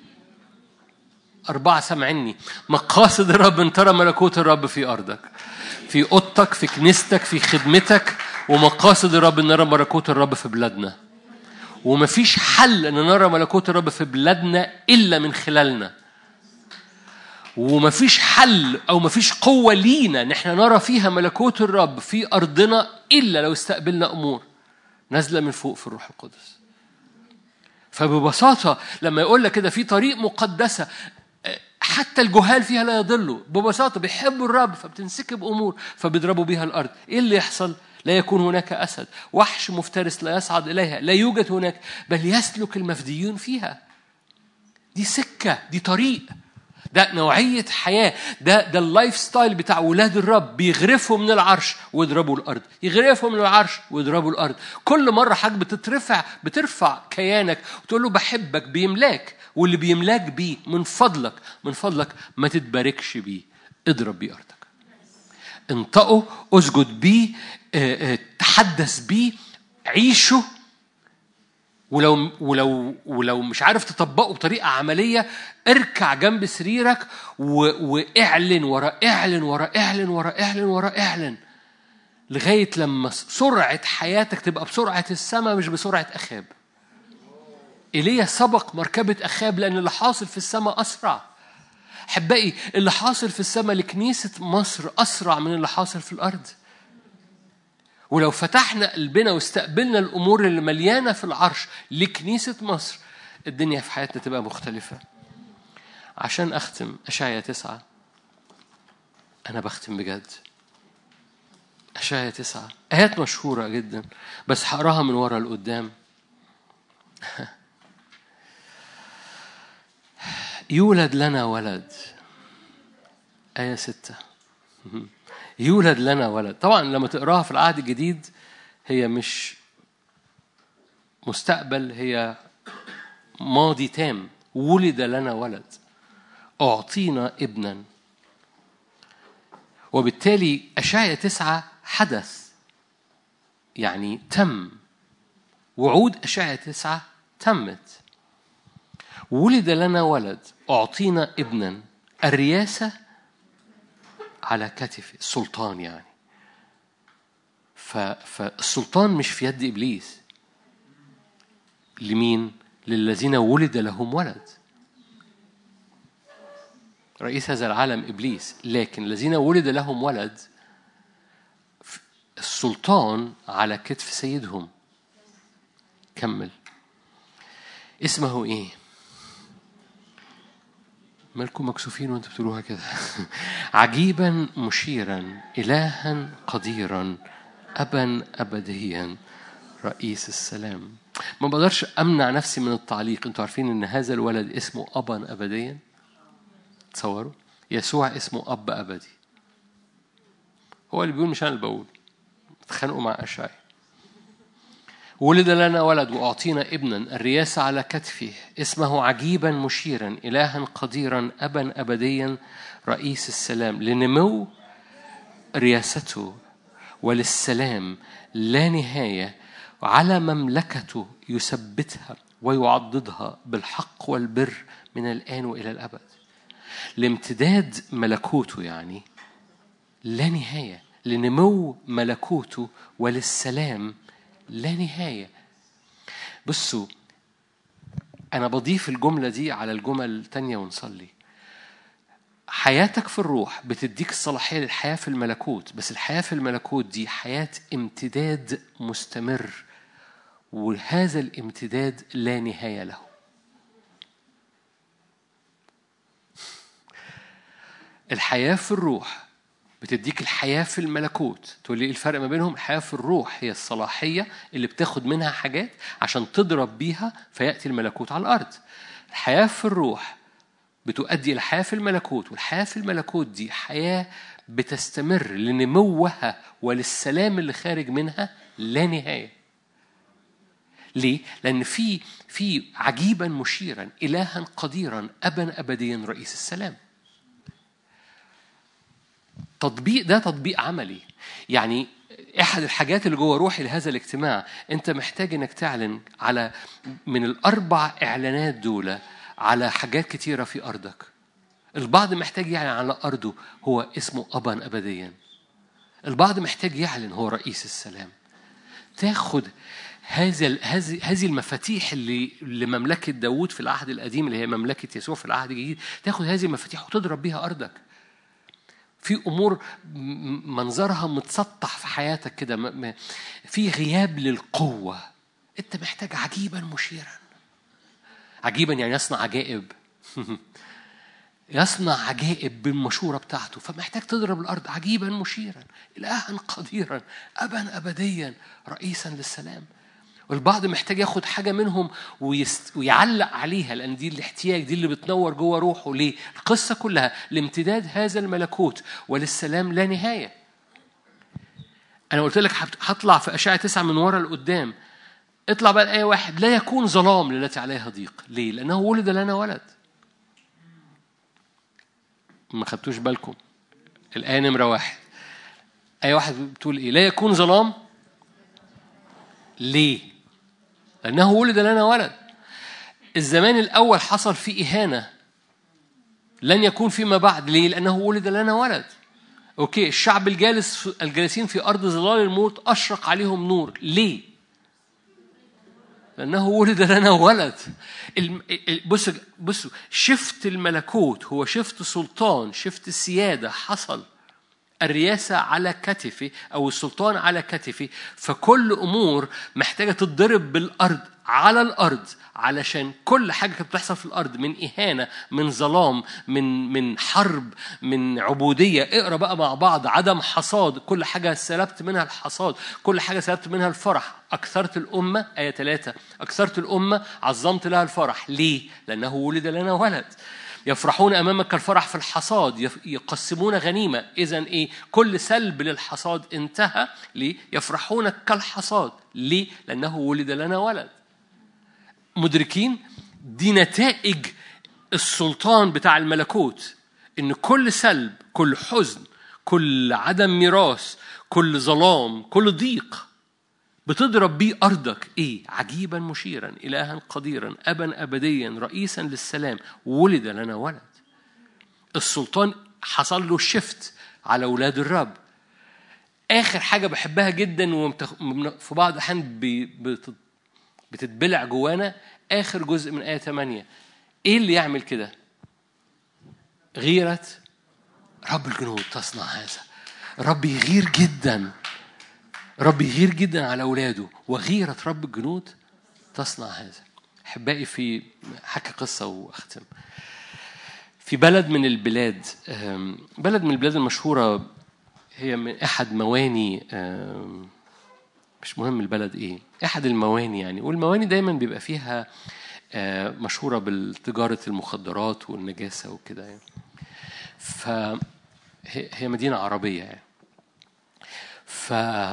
أربعة سامعني مقاصد الرب أن ترى ملكوت الرب في أرضك في أوضتك في كنيستك في خدمتك ومقاصد الرب أن نرى ملكوت الرب في بلادنا ومفيش حل أن نرى ملكوت الرب في بلادنا إلا من خلالنا ومفيش حل أو مفيش قوة لينا إن احنا نرى فيها ملكوت الرب في أرضنا إلا لو استقبلنا أمور نازلة من فوق في الروح القدس فببساطة لما يقول لك كده في طريق مقدسة حتى الجهال فيها لا يضلوا ببساطة بيحبوا الرب فبتنسكب أمور فبيضربوا بيها الأرض إيه اللي يحصل؟ لا يكون هناك أسد وحش مفترس لا يصعد إليها لا يوجد هناك بل يسلك المفديون فيها دي سكة دي طريق ده نوعية حياة ده ده اللايف ستايل بتاع ولاد الرب بيغرفوا من العرش ويضربوا الأرض يغرفوا من العرش ويضربوا الأرض كل مرة حاجة بتترفع بترفع كيانك وتقول له بحبك بيملاك واللي بيملاك بيه من فضلك من فضلك ما تتباركش بيه اضرب بيه أرضك انطقه اسجد بيه تحدث بيه عيشه ولو ولو ولو مش عارف تطبقه بطريقه عمليه اركع جنب سريرك واعلن ورا اعلن ورا اعلن ورا اعلن ورا اعلن لغايه لما سرعه حياتك تبقى بسرعه السماء مش بسرعه اخاب ايليا سبق مركبه اخاب لان اللي حاصل في السماء اسرع احبائي اللي حاصل في السماء لكنيسه مصر اسرع من اللي حاصل في الارض ولو فتحنا قلبنا واستقبلنا الامور اللي مليانه في العرش لكنيسه مصر الدنيا في حياتنا تبقى مختلفه عشان اختم اشعيا تسعه انا بختم بجد اشعيا تسعه ايات مشهوره جدا بس هقراها من ورا لقدام يولد لنا ولد آية ستة يولد لنا ولد طبعا لما تقراها في العهد الجديد هي مش مستقبل هي ماضي تام ولد لنا ولد أعطينا ابنا وبالتالي أشعيا تسعة حدث يعني تم وعود أشعيا تسعة تمت ولد لنا ولد أعطينا ابنا الرياسة على كتف السلطان يعني فالسلطان مش في يد إبليس لمين؟ للذين ولد لهم ولد رئيس هذا العالم إبليس لكن الذين ولد لهم ولد السلطان على كتف سيدهم كمل اسمه ايه مالكم مكسوفين وانتوا بتقولوها كده عجيبا مشيرا إلها قديرا أبا أبديا رئيس السلام ما بقدرش أمنع نفسي من التعليق انتوا عارفين إن هذا الولد اسمه أبا أبديا تصوروا يسوع اسمه أب أبدي هو اللي بيقول مش أنا اللي بقول اتخانقوا مع أشعي ولد لنا ولد وأعطينا ابنا الرياسة على كتفه اسمه عجيبا مشيرا إلها قديرا أبا أبديا رئيس السلام لنمو رياسته وللسلام لا نهاية على مملكته يثبتها ويعضدها بالحق والبر من الآن وإلى الأبد لامتداد ملكوته يعني لا نهاية لنمو ملكوته وللسلام لا نهاية بصوا أنا بضيف الجملة دي على الجمل التانية ونصلي حياتك في الروح بتديك الصلاحية للحياة في الملكوت بس الحياة في الملكوت دي حياة امتداد مستمر وهذا الامتداد لا نهاية له الحياة في الروح بتديك الحياة في الملكوت تقول لي ايه الفرق ما بينهم الحياة في الروح هي الصلاحية اللي بتاخد منها حاجات عشان تضرب بيها فيأتي الملكوت على الأرض الحياة في الروح بتؤدي إلى حياة في الملكوت والحياة في الملكوت دي حياة بتستمر لنموها وللسلام اللي خارج منها لا نهاية ليه؟ لأن في في عجيبا مشيرا إلها قديرا أبا أبديا رئيس السلام تطبيق ده تطبيق عملي يعني احد الحاجات اللي جوه روحي لهذا الاجتماع انت محتاج انك تعلن على من الاربع اعلانات دول على حاجات كتيره في ارضك البعض محتاج يعلن على ارضه هو اسمه ابا ابديا البعض محتاج يعلن هو رئيس السلام تاخد هذه هذه هذه المفاتيح اللي لمملكه داوود في العهد القديم اللي هي مملكه يسوع في العهد الجديد تاخد هذه المفاتيح وتضرب بيها ارضك في امور منظرها متسطح في حياتك كده في غياب للقوه انت محتاج عجيبا مشيرا عجيبا يعني يصنع عجائب يصنع عجائب بالمشورة بتاعته فمحتاج تضرب الأرض عجيبا مشيرا إلها قديرا أبا أبديا رئيسا للسلام والبعض محتاج ياخد حاجة منهم ويست... ويعلق عليها لأن دي الاحتياج دي اللي بتنور جوه روحه ليه؟ القصة كلها لامتداد هذا الملكوت وللسلام لا نهاية. أنا قلت لك هطلع في أشعة تسعة من ورا لقدام. اطلع بقى الآية واحد لا يكون ظلام للتي عليها ضيق، ليه؟ لأنه ولد لنا ولد. ما خدتوش بالكم. الآية نمرة واحد. آية واحد بتقول إيه؟ لا يكون ظلام ليه؟ لأنه ولد لنا ولد الزمان الأول حصل فيه إهانة لن يكون فيما بعد ليه؟ لأنه ولد لنا ولد أوكي الشعب الجالس الجالسين في أرض ظلال الموت أشرق عليهم نور ليه؟ لأنه ولد لنا ولد بصوا بصوا شفت الملكوت هو شفت سلطان شفت السيادة حصل الرياسة على كتفي أو السلطان على كتفي فكل أمور محتاجة تتضرب بالأرض على الأرض علشان كل حاجة كانت بتحصل في الأرض من إهانة من ظلام من من حرب من عبودية اقرا بقى مع بعض عدم حصاد كل حاجة سلبت منها الحصاد كل حاجة سلبت منها الفرح أكثرت الأمة آية ثلاثة أكثرت الأمة عظمت لها الفرح ليه؟ لأنه ولد لنا ولد يفرحون امامك كالفرح في الحصاد يقسمون غنيمه اذا ايه كل سلب للحصاد انتهى ليه يفرحون كالحصاد ليه لانه ولد لنا ولد مدركين دي نتائج السلطان بتاع الملكوت ان كل سلب كل حزن كل عدم ميراث كل ظلام كل ضيق بتضرب بيه أرضك إيه؟ عجيبا مشيرا إلها قديرا أبا أبديا رئيسا للسلام ولد لنا ولد السلطان حصل له شفت على أولاد الرب آخر حاجة بحبها جدا وفي بعض الأحيان بتتبلع جوانا آخر جزء من آية 8 إيه اللي يعمل كده؟ غيرة رب الجنود تصنع هذا رب يغير جدا رب يغير جدا على أولاده وغيرة رب الجنود تصنع هذا أحبائي في حكي قصة وأختم في بلد من البلاد بلد من البلاد المشهورة هي من أحد مواني مش مهم البلد إيه أحد المواني يعني والمواني دايما بيبقى فيها مشهورة بالتجارة المخدرات والنجاسة وكده يعني ف هي مدينة عربية يعني ف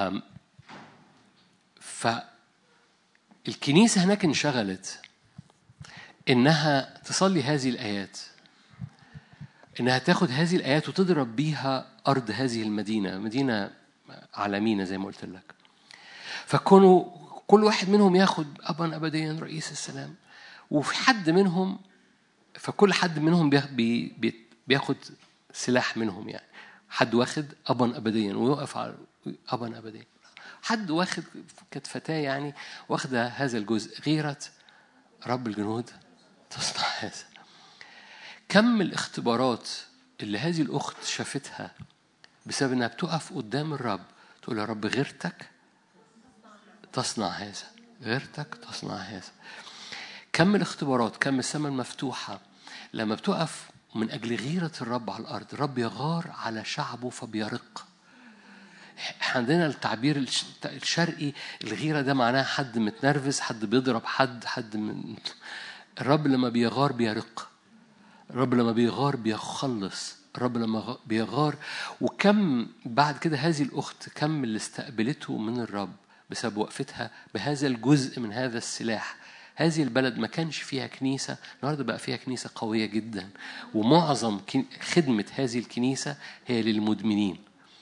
ف الكنيسة هناك انشغلت إنها تصلي هذه الآيات إنها تاخد هذه الآيات وتضرب بيها أرض هذه المدينة مدينة عالمينة زي ما قلت لك فكونوا كل واحد منهم ياخد أبا أبديا رئيس السلام وفي حد منهم فكل حد منهم بياخد سلاح منهم يعني حد واخد أبا أبديا ويقف على أبا أبديا حد واخد كانت فتاة يعني واخدة هذا الجزء غيرة رب الجنود تصنع هذا كم الاختبارات اللي هذه الأخت شافتها بسبب إنها بتقف قدام الرب تقول يا رب غيرتك تصنع هذا غيرتك تصنع هذا كم الاختبارات كم السماء المفتوحة لما بتقف من أجل غيرة الرب على الأرض الرب يغار على شعبه فبيرق عندنا التعبير الشرقي الغيرة ده معناها حد متنرفز حد بيضرب حد حد من الرب لما بيغار بيرق الرب لما بيغار بيخلص الرب لما بيغار وكم بعد كده هذه الأخت كم اللي استقبلته من الرب بسبب وقفتها بهذا الجزء من هذا السلاح هذه البلد ما كانش فيها كنيسة النهاردة بقى فيها كنيسة قوية جدا ومعظم خدمة هذه الكنيسة هي للمدمنين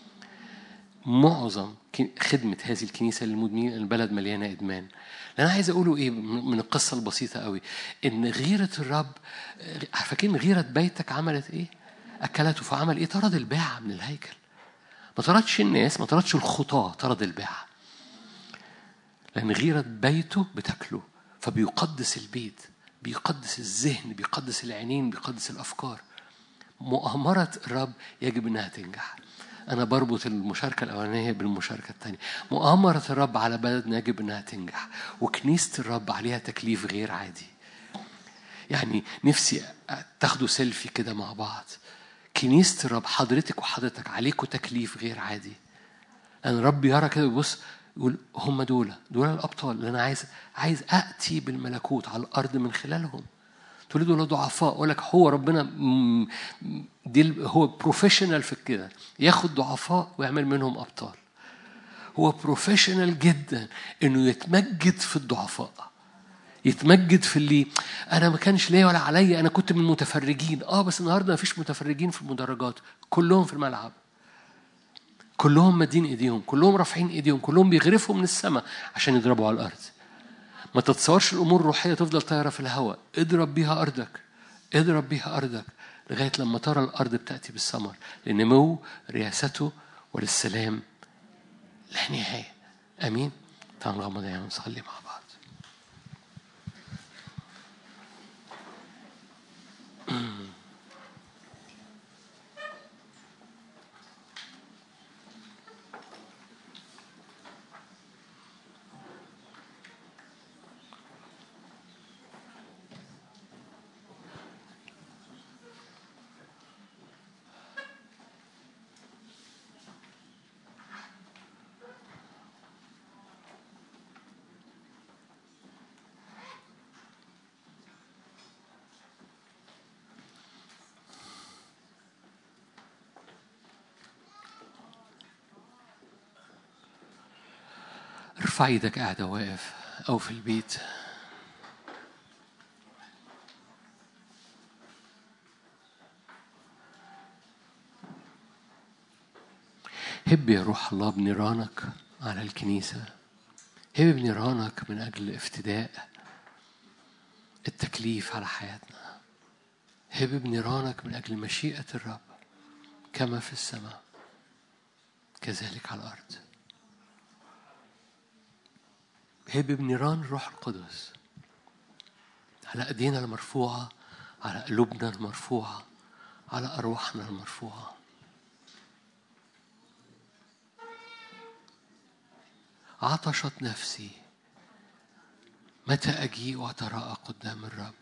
معظم خدمة هذه الكنيسة للمدمنين البلد مليانة إدمان أنا عايز أقوله إيه من القصة البسيطة قوي إن غيرة الرب فاكرين غيرة بيتك عملت إيه؟ أكلته فعمل إيه؟ طرد الباعة من الهيكل ما طردش الناس ما طردش الخطاة طرد الباعة لأن غيرة بيته بتاكله فبيقدس البيت بيقدس الذهن بيقدس العينين بيقدس الأفكار مؤامرة الرب يجب أنها تنجح أنا بربط المشاركة الأولانية بالمشاركة الثانية مؤامرة الرب على بلدنا يجب أنها تنجح وكنيسة الرب عليها تكليف غير عادي يعني نفسي تاخدوا سيلفي كده مع بعض كنيسة الرب حضرتك وحضرتك عليكم تكليف غير عادي لأن الرب يرى كده بيبص يقول هم دول دول الأبطال اللي أنا عايز عايز أتي بالملكوت على الأرض من خلالهم تقول دول ضعفاء أقول لك هو ربنا دي هو بروفيشنال في كده ياخد ضعفاء ويعمل منهم أبطال هو بروفيشنال جدا إنه يتمجد في الضعفاء يتمجد في اللي انا ما كانش ليا ولا عليا انا كنت من المتفرجين اه بس النهارده ما فيش متفرجين في المدرجات كلهم في الملعب كلهم مادين ايديهم كلهم رافعين ايديهم كلهم بيغرفوا من السماء عشان يضربوا على الارض ما تتصورش الامور الروحيه تفضل طايره في الهواء اضرب بيها ارضك اضرب بيها ارضك لغايه لما ترى الارض بتاتي بالثمر لنمو رياسته وللسلام لا نهايه امين تعالوا نغمض عينينا ونصلي مع بعض ارفع ايدك قاعدة واقف أو في البيت هب يا روح الله بنيرانك على الكنيسة هب بنيرانك من أجل افتداء التكليف على حياتنا هب بنيرانك من أجل مشيئة الرب كما في السماء كذلك على الأرض هب بنيران الروح القدس على ايدينا المرفوعه على قلوبنا المرفوعه على ارواحنا المرفوعه عطشت نفسي متى اجيء واتراءى قدام الرب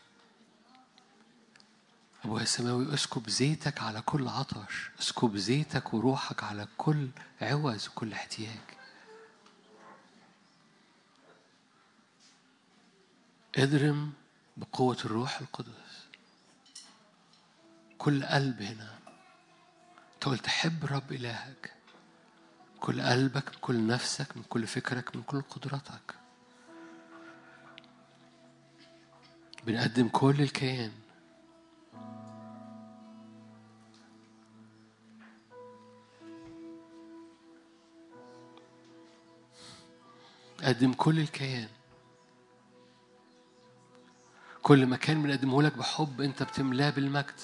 أبويا السماوي اسكب زيتك على كل عطش اسكب زيتك وروحك على كل عوز وكل احتياج اضرم بقوة الروح القدس كل قلب هنا انت قلت حب رب إلهك كل قلبك من كل نفسك من كل فكرك من كل قدرتك بنقدم كل الكيان قدم كل الكيان كل مكان بنقدمه لك بحب انت بتملاه بالمجد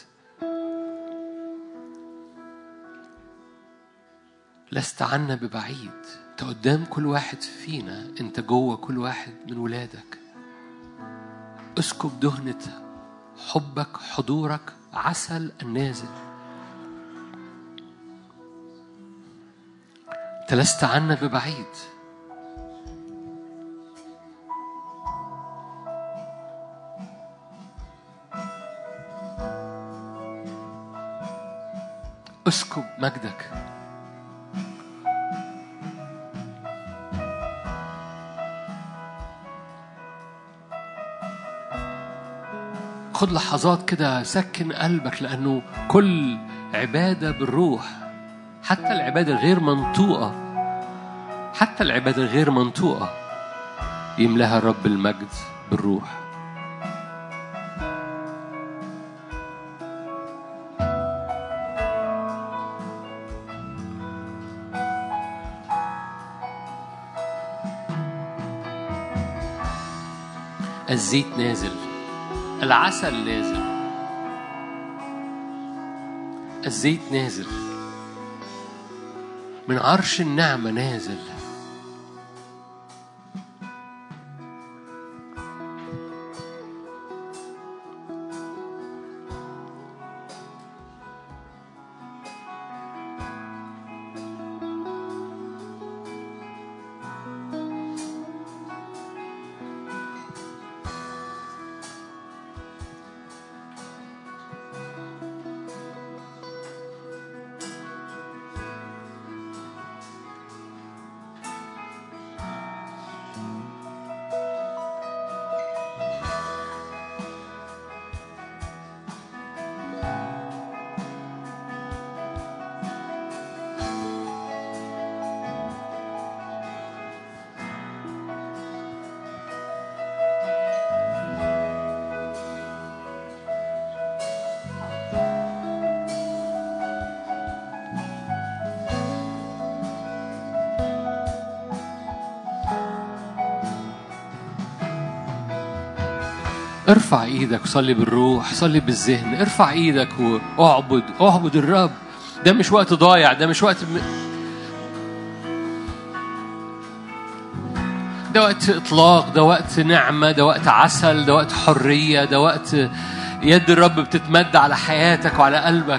لست عنا ببعيد انت قدام كل واحد فينا انت جوه كل واحد من ولادك اسكب دهنة حبك حضورك عسل النازل انت لست عنا ببعيد اسكب مجدك خد لحظات كده سكن قلبك لأنه كل عبادة بالروح حتى العبادة الغير منطوقة حتى العبادة الغير منطوقة يملاها الرب المجد بالروح الزيت نازل العسل نازل الزيت نازل من عرش النعمة نازل ارفع ايدك وصلي بالروح صلي بالذهن ارفع ايدك واعبد اعبد الرب ده مش وقت ضايع ده مش وقت م... ده وقت اطلاق ده وقت نعمه ده وقت عسل ده وقت حريه ده وقت يد الرب بتتمد على حياتك وعلى قلبك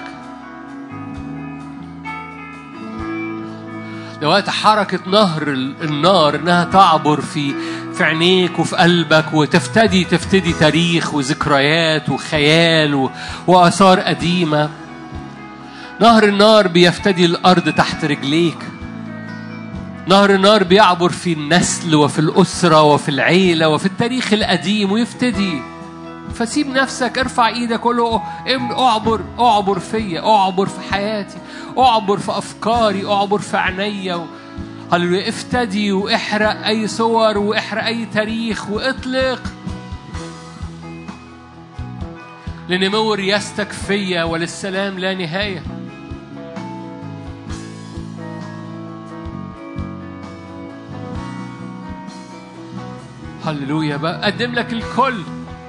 ده وقت حركة نهر النار إنها تعبر في في عينيك وفي قلبك وتفتدي تفتدي تاريخ وذكريات وخيال وآثار قديمة نهر النار بيفتدي الأرض تحت رجليك نهر النار بيعبر في النسل وفي الأسرة وفي العيلة وفي التاريخ القديم ويفتدي فسيب نفسك ارفع ايدك قول له اعبر اعبر فيا اعبر في حياتي اعبر في افكاري اعبر في عينيا هللويا افتدي واحرق اي صور واحرق اي تاريخ واطلق لنمو رياستك فيا وللسلام لا نهايه هللويا بقى قدم لك الكل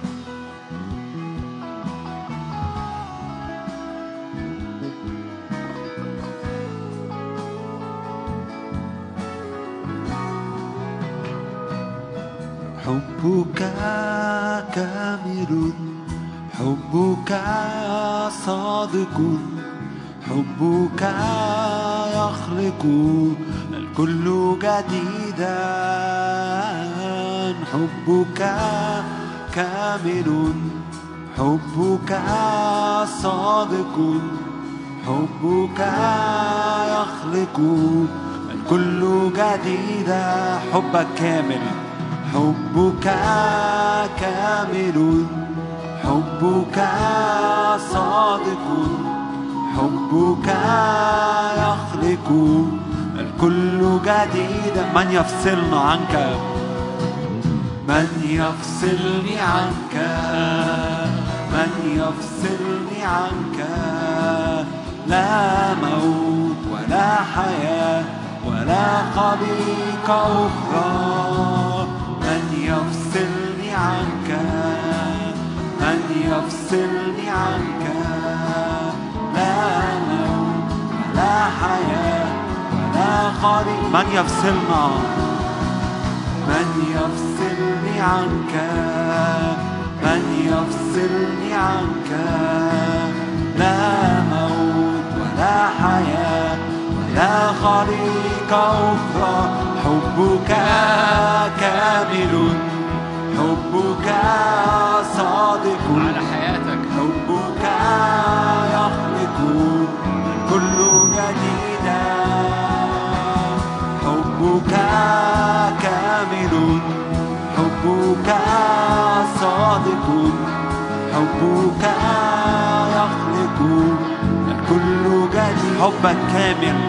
حبك كامل حبك صادق حبك يخلق الكل جديدا حبك كامل حبك صادق حبك يخلق الكل جديدا حبك كامل حبك كامل حبك صادق حبك يخلق الكل جديدا من يفصلنا عنك من يفصلني عنك من يفصلني عنك لا موت ولا حياة ولا خليقة أخرى من يفصلني عنك من يفصلني عنك لا موت ولا حياة ولا خليقة من يفصلنا من يفصلني عنك من يفصلني عنك لا موت ولا حياة ولا خليقة أخرى حبك كامل حبك صادق على حياتك حبك يخلق الكل جديدا حبك كامل حبك صادق حبك يخلق الكل جديد حبك كامل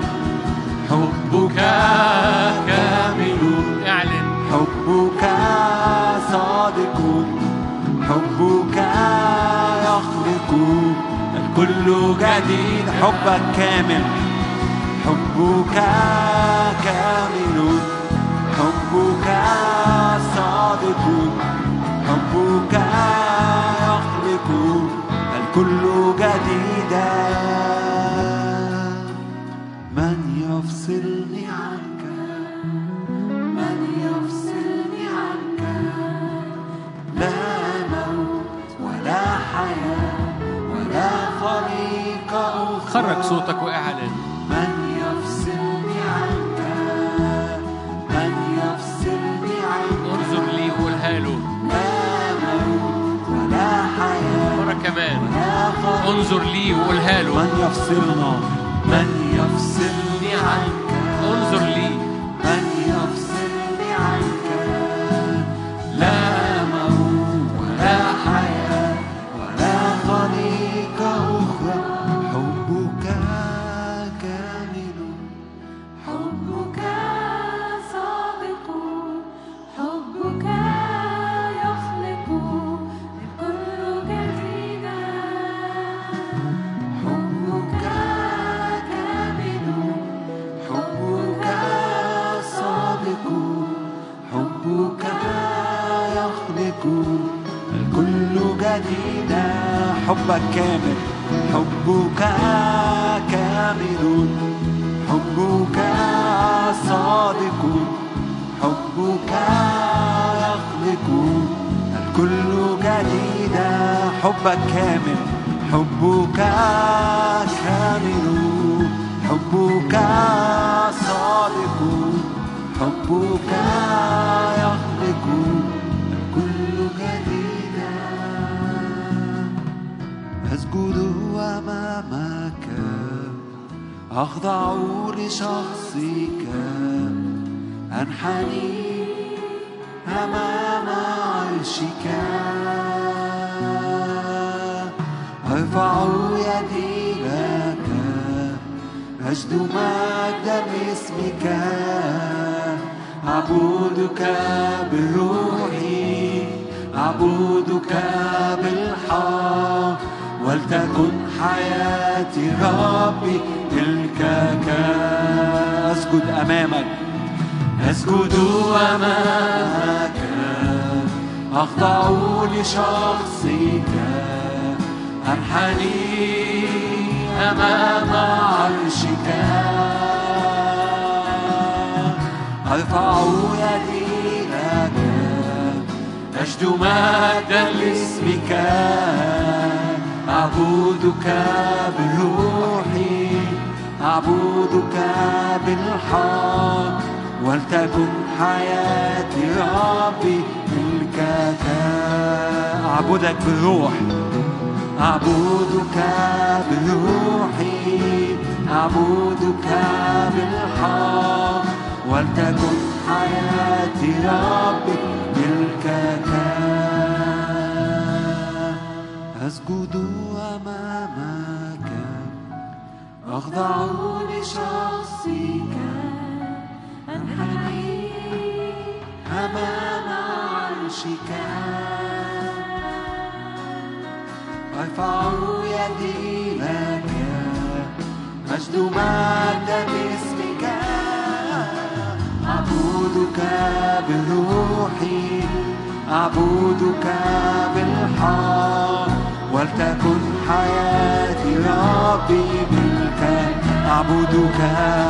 حبك كامل اعلن حبك صادق حبك يخلق الكل جديد حبك كامل حبك كامل حبك صادق حبك يخلق الكل جديدا من يفصلني عنك من يفصلني عنك لا موت ولا حياة ولا خليقة أخرى خرج صوتك واعلن من يفصلني عنك من يفصلني عنك انظر لي وقولها له لا موت ولا حياة مرة كمان ولا خليقة انظر لي وقولها له من يفصلنا من يفصلني عنك انظر لي من يفصلني عنك لا موت ولا حياة ولا خليقة أخرى حبك كامل حبك صادق حبك يخلق الكل جديدا حبك كامل حبك صادق حبك يخلق الكل جديدا حبك كامل حبك كامل حبك صادق حبك يخلق الكل جديدا حبك كامل حبك كامل حبك صادق حبك يخلق الكل جديدا أسجد أمامك أخضع لشخصك أنحني أمام عرشك أرفع يدي لك أجد مجدا لاسمك أعبدك بالروح أعبدك بالحق ولتكن حياتي ربي ملكك أسجد أمامك أسجد أمامك أخضع لشخصك أنحني أمام عرشك أرفع يدي لك أجد مجدا لاسمك أعبدك بالروح أعبدك بالحق ولتكن حياتي ربي ملكك أعبدك بالروح أعبدك بالروح أعبدك بالحق ولتكن حياتي ربي ملكك أسجد أرفع يدي لك مجد مجد اسمك أعبدك بروحي أعبدك بالحق ولتكن حياتي ربي ملكا أعبدك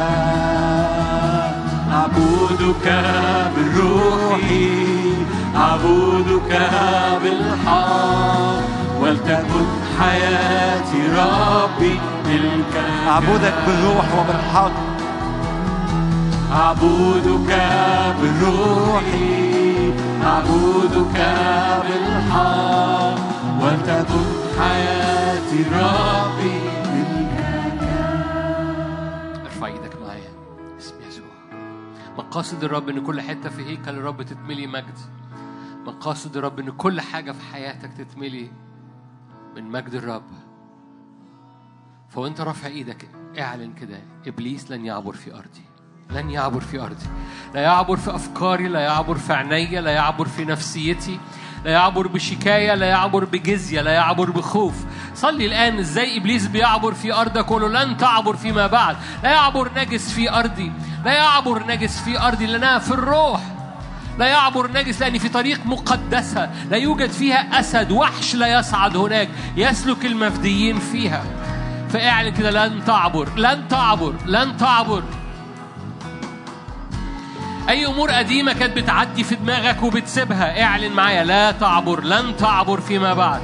أعبدك بروحي أعبدك بالحق ولتكن حياتي ربي ملكا أعبدك بالروح وبالحق أعبدك بروحي أعبدك بالحق ولتكن حياتي ربي ارفع ايدك معايا اسم يسوع مقاصد الرب ان كل حته في هيكل الرب تتملي مجد مقاصد الرب ان كل حاجه في حياتك تتملي من مجد الرب فوانت رافع ايدك اعلن كده ابليس لن يعبر في ارضي لن يعبر في ارضي لا يعبر في افكاري لا يعبر في عيني لا يعبر في نفسيتي لا يعبر بشكايه لا يعبر بجزيه لا يعبر بخوف صلي الان ازاي ابليس بيعبر في ارضك قول له لن تعبر فيما بعد لا يعبر نجس في ارضي لا يعبر نجس في ارضي لانها في الروح لا يعبر نجس لأن في طريق مقدسة لا يوجد فيها أسد وحش لا يصعد هناك يسلك المفديين فيها فاعلن كده لن تعبر لن تعبر لن تعبر أي أمور قديمة كانت بتعدي في دماغك وبتسيبها اعلن معايا لا تعبر لن تعبر فيما بعد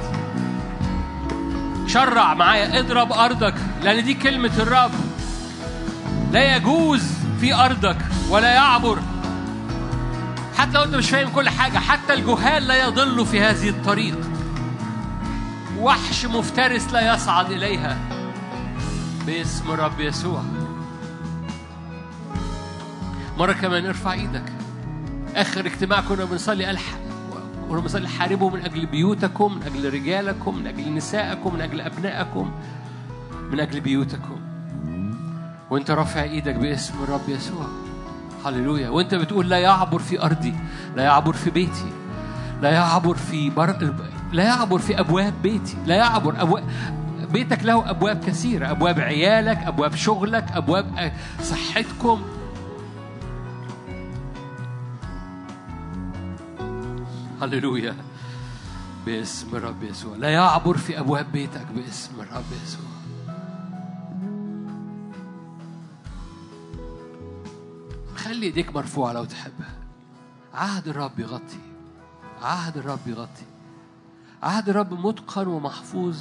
شرع معايا اضرب أرضك لأن دي كلمة الرب لا يجوز في أرضك ولا يعبر حتى لو انت مش فاهم كل حاجه حتى الجهال لا يضلوا في هذه الطريق وحش مفترس لا يصعد اليها باسم رب يسوع مرة كمان ارفع ايدك اخر اجتماع كنا بنصلي قال ح- كنا بنصلي حاربوا من اجل بيوتكم من اجل رجالكم من اجل نسائكم من اجل ابنائكم من اجل بيوتكم وانت رافع ايدك باسم الرب يسوع هللويا وانت بتقول لا يعبر في ارضي لا يعبر في بيتي لا يعبر في بر... لا يعبر في ابواب بيتي لا يعبر أبواب بيتك له ابواب كثيره ابواب عيالك ابواب شغلك ابواب صحتكم هللويا باسم الرب يسوع لا يعبر في ابواب بيتك باسم الرب يسوع خلي ايديك مرفوعه لو تحب عهد الرب يغطي عهد الرب يغطي عهد الرب متقن ومحفوظ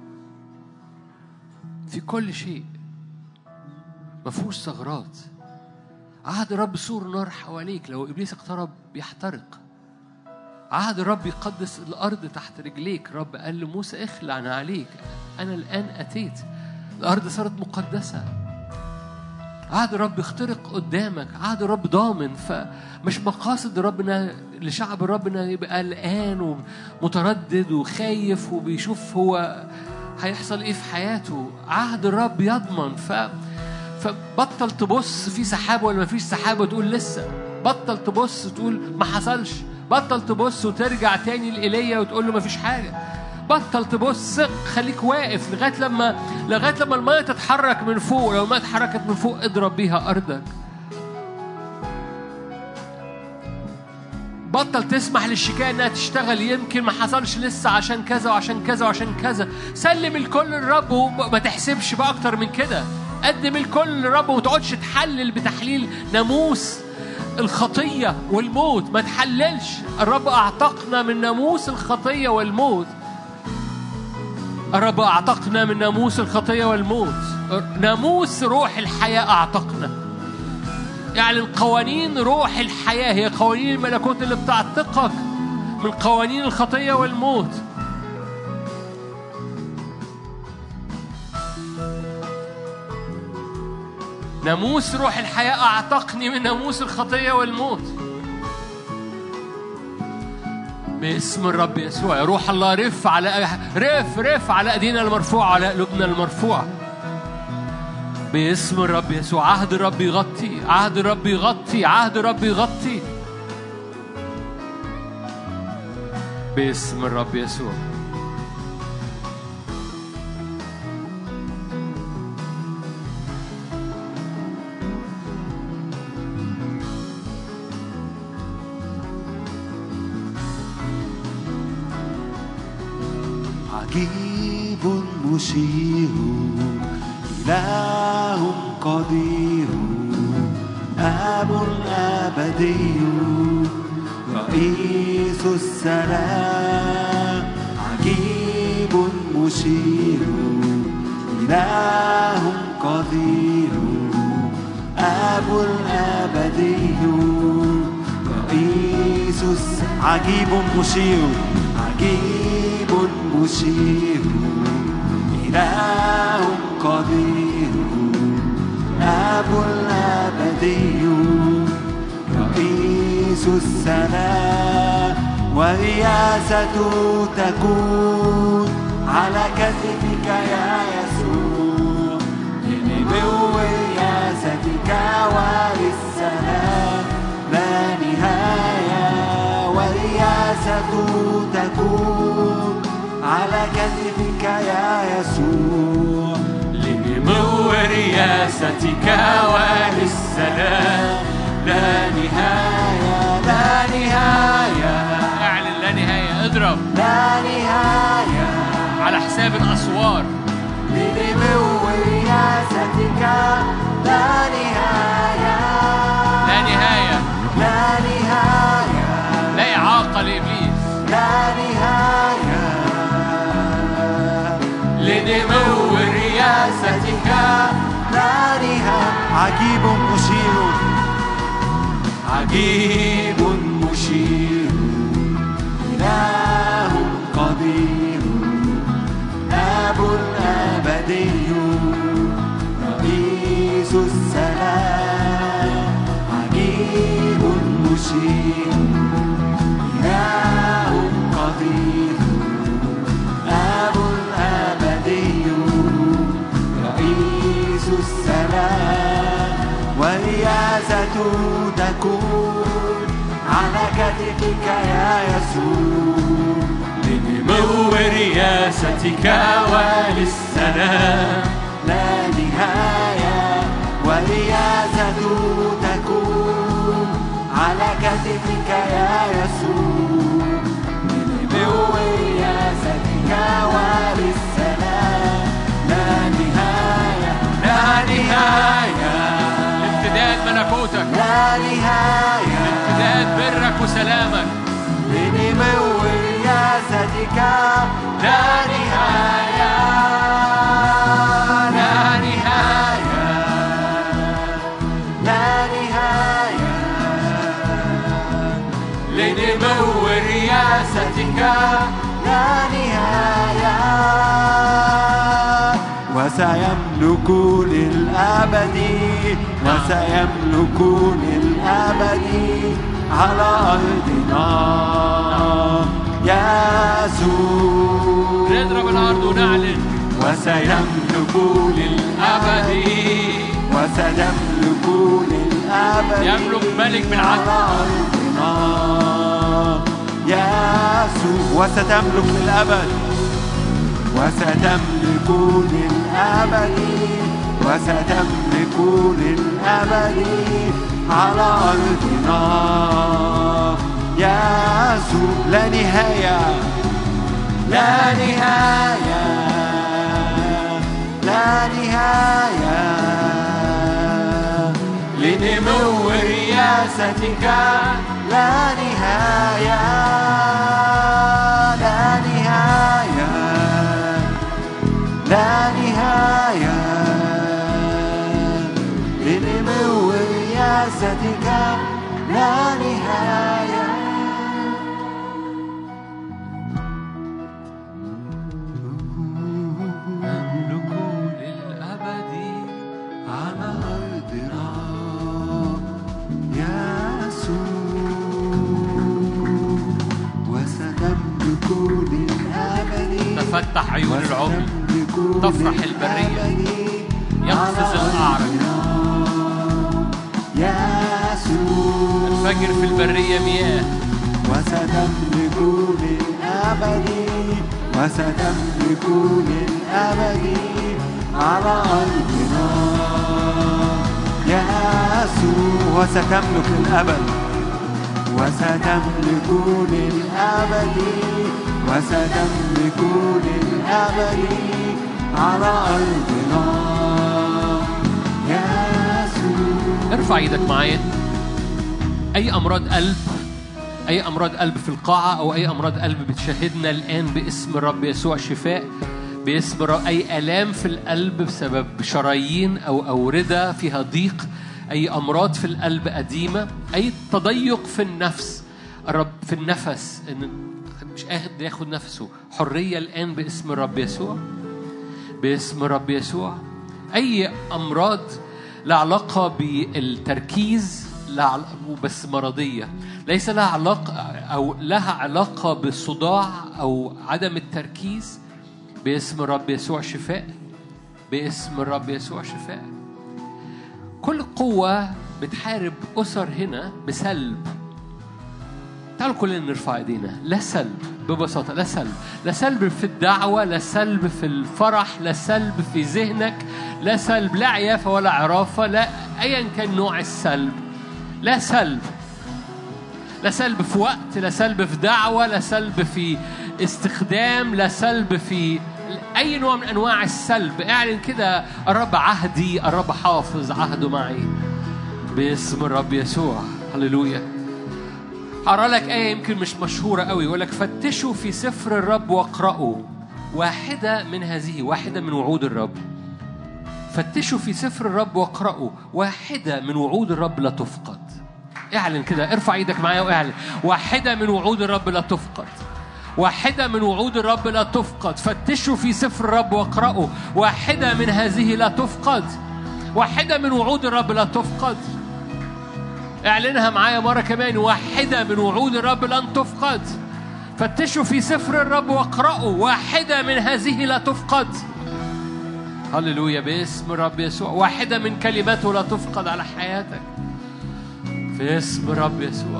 في كل شيء ما فيهوش ثغرات عهد الرب سور نار حواليك لو ابليس اقترب بيحترق عهد الرب يقدس الارض تحت رجليك رب قال لموسى اخلع عن عليك انا الان اتيت الارض صارت مقدسه عهد الرب يخترق قدامك عهد الرب ضامن فمش مقاصد ربنا لشعب ربنا يبقى قلقان ومتردد وخايف وبيشوف هو هيحصل ايه في حياته عهد الرب يضمن ف فبطل تبص في سحاب ولا ما فيش سحاب وتقول لسه بطل تبص وتقول ما حصلش بطل تبص وترجع تاني لإيليا وتقول له ما فيش حاجه بطل تبص ثق خليك واقف لغايه لما لغايه لما الميه تتحرك من فوق لو الميه اتحركت من فوق اضرب بيها ارضك بطل تسمح للشكاية انها تشتغل يمكن ما حصلش لسه عشان كذا وعشان كذا وعشان كذا سلم الكل للرب وما تحسبش باكتر من كده قدم الكل للرب وما تقعدش تحلل بتحليل ناموس الخطية والموت ما تحللش الرب أعتقنا من ناموس الخطية والموت الرب أعتقنا من ناموس الخطية والموت ناموس روح الحياة أعتقنا يعني القوانين روح الحياة هي قوانين الملكوت اللي بتعتقك من قوانين الخطية والموت ناموس روح الحياة أعتقني من ناموس الخطية والموت باسم الرب يسوع يا روح الله رف على رف رف على ايدينا المرفوعه على قلوبنا المرفوعه باسم الرب يسوع عهد الرب يغطي عهد الرب يغطي عهد الرب يغطي باسم الرب يسوع عجيب مشير إله قدير أب أبدي رئيس السلام عجيب مشير إله قدير أب الأبدي رئيس الس... عجيب مشير عجيب مشير إله قدير أب الأبدي رئيس السلام ورياسة تكون على كتفك يا يسوع لنبو رياستك وللسلام لا نهاية ورياسة تكون على كتفك يا يسوع لنمو رياستك وللسلام لا نهاية لا نهاية اعلن لا نهايه اضرب لا نهاية على حساب الاسوار لنمو رياستك لا نهاية لا نهايه لا نهاية لا اعاقه لابليس لا نهاية لنمو رياستك لا نهاية عجيب مشير عجيب مشير إله قدير أب الأبدي رئيس السلام عجيب مشير إله قدير أب الأبدي رئيس السلام ورياسة تكون على كتفك يا يسوع لنمو رياستك وللسلام لا نهاية ورياسة تكون على كتفك يا يسوع لنمو رياستك وللسلام لا نهاية لا نهاية امتداد ملكوتك لا نهاية امتداد برك وسلامك لنمو رياستك لا نهاية لا نهاية لا نهاية لنمو رياستك لا نهاية وسيملك للأبد وسيملك للأبد على أرضنا يسوع نضرب الارض ونعلن وسيملك للأبد أبدي وسيملك للأبد يملك ملك بالعدل. على أرضنا يسوع وستملك للأبد وستملك للأبد وستملك للأبد على أرضنا يسوع لا نهاية لا نهاية لا نهاية لنمو رياستك لا نهاية لا نهاية لا نهاية لنمو رياستك لا نهاية نملك للأبد على أرضنا يسوع وستملك للأبد تفتح عيون العمي وستملك تفرح البرية. للأبد يقفز على الأعرج. أرضنا يسوع الفجر في البريه مياه وستملك للأبد وستملك للأبد على أرضنا يسوع وستملك للأبد وستملك للأبد وستملك للأبد الأبدي على أرضنا يسوع ارفع ايدك معايا اي امراض قلب اي امراض قلب في القاعه او اي امراض قلب بتشاهدنا الان باسم الرب يسوع شفاء باسم الرب اي الام في القلب بسبب شرايين او اورده فيها ضيق اي امراض في القلب قديمه اي تضيق في النفس الرب في النفس ان مش قادر ياخد نفسه حريه الان باسم الرب يسوع باسم الرب يسوع اي امراض لها علاقه بالتركيز لا عل- بس مرضيه ليس لها علاقه او لها علاقه بالصداع او عدم التركيز باسم الرب يسوع شفاء باسم الرب يسوع شفاء كل قوه بتحارب اسر هنا بسلب تعالوا كلنا نرفع ايدينا لا سلب ببساطه لا سلب لا سلب في الدعوه لا سلب في الفرح لا سلب في ذهنك لا سلب لا عيافه ولا عرافه لا ايا كان نوع السلب لا سلب لا سلب في وقت لا سلب في دعوه لا سلب في استخدام لا سلب في اي نوع من انواع السلب اعلن كده الرب عهدي الرب حافظ عهده معي باسم الرب يسوع هللويا هقرا لك آية يمكن مش مشهورة قوي يقول لك فتشوا في سفر الرب واقرأوا واحدة من هذه واحدة من وعود الرب فتشوا في سفر الرب واقرأوا واحدة من وعود الرب لا تفقد اعلن كده ارفع ايدك معايا واعلن واحدة من وعود الرب لا تفقد واحدة من وعود الرب لا تفقد فتشوا في سفر الرب واقرأوا واحدة من هذه لا تفقد واحدة من وعود الرب لا تفقد اعلنها معايا مرة كمان واحدة من وعود الرب لن تفقد فتشوا في سفر الرب واقرأوا واحدة من هذه لا تفقد هللويا باسم الرب يسوع واحدة من كلماته لا تفقد على حياتك في اسم الرب يسوع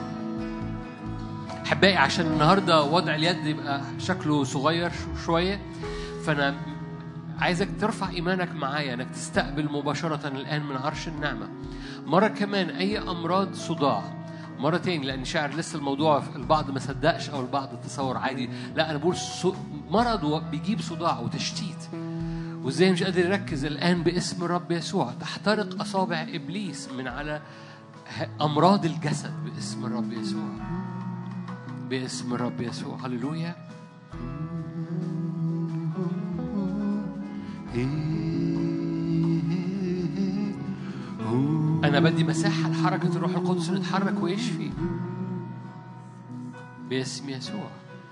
أحبائي عشان النهاردة وضع اليد يبقى شكله صغير شو- شوية فأنا عايزك ترفع إيمانك معايا إنك تستقبل مباشرة الآن من عرش النعمة مرة كمان أي أمراض صداع مرة تاني لأن شاعر لسه الموضوع البعض ما صدقش أو البعض تصور عادي لا أنا بقول ص- مرض و- بيجيب صداع وتشتيت وازاي مش قادر يركز الآن باسم الرب يسوع تحترق أصابع إبليس من على ه- أمراض الجسد باسم الرب يسوع باسم الرب يسوع هللويا أنا بدي مساحة لحركة الروح القدس إنه يتحرك ويشفي باسم يسوع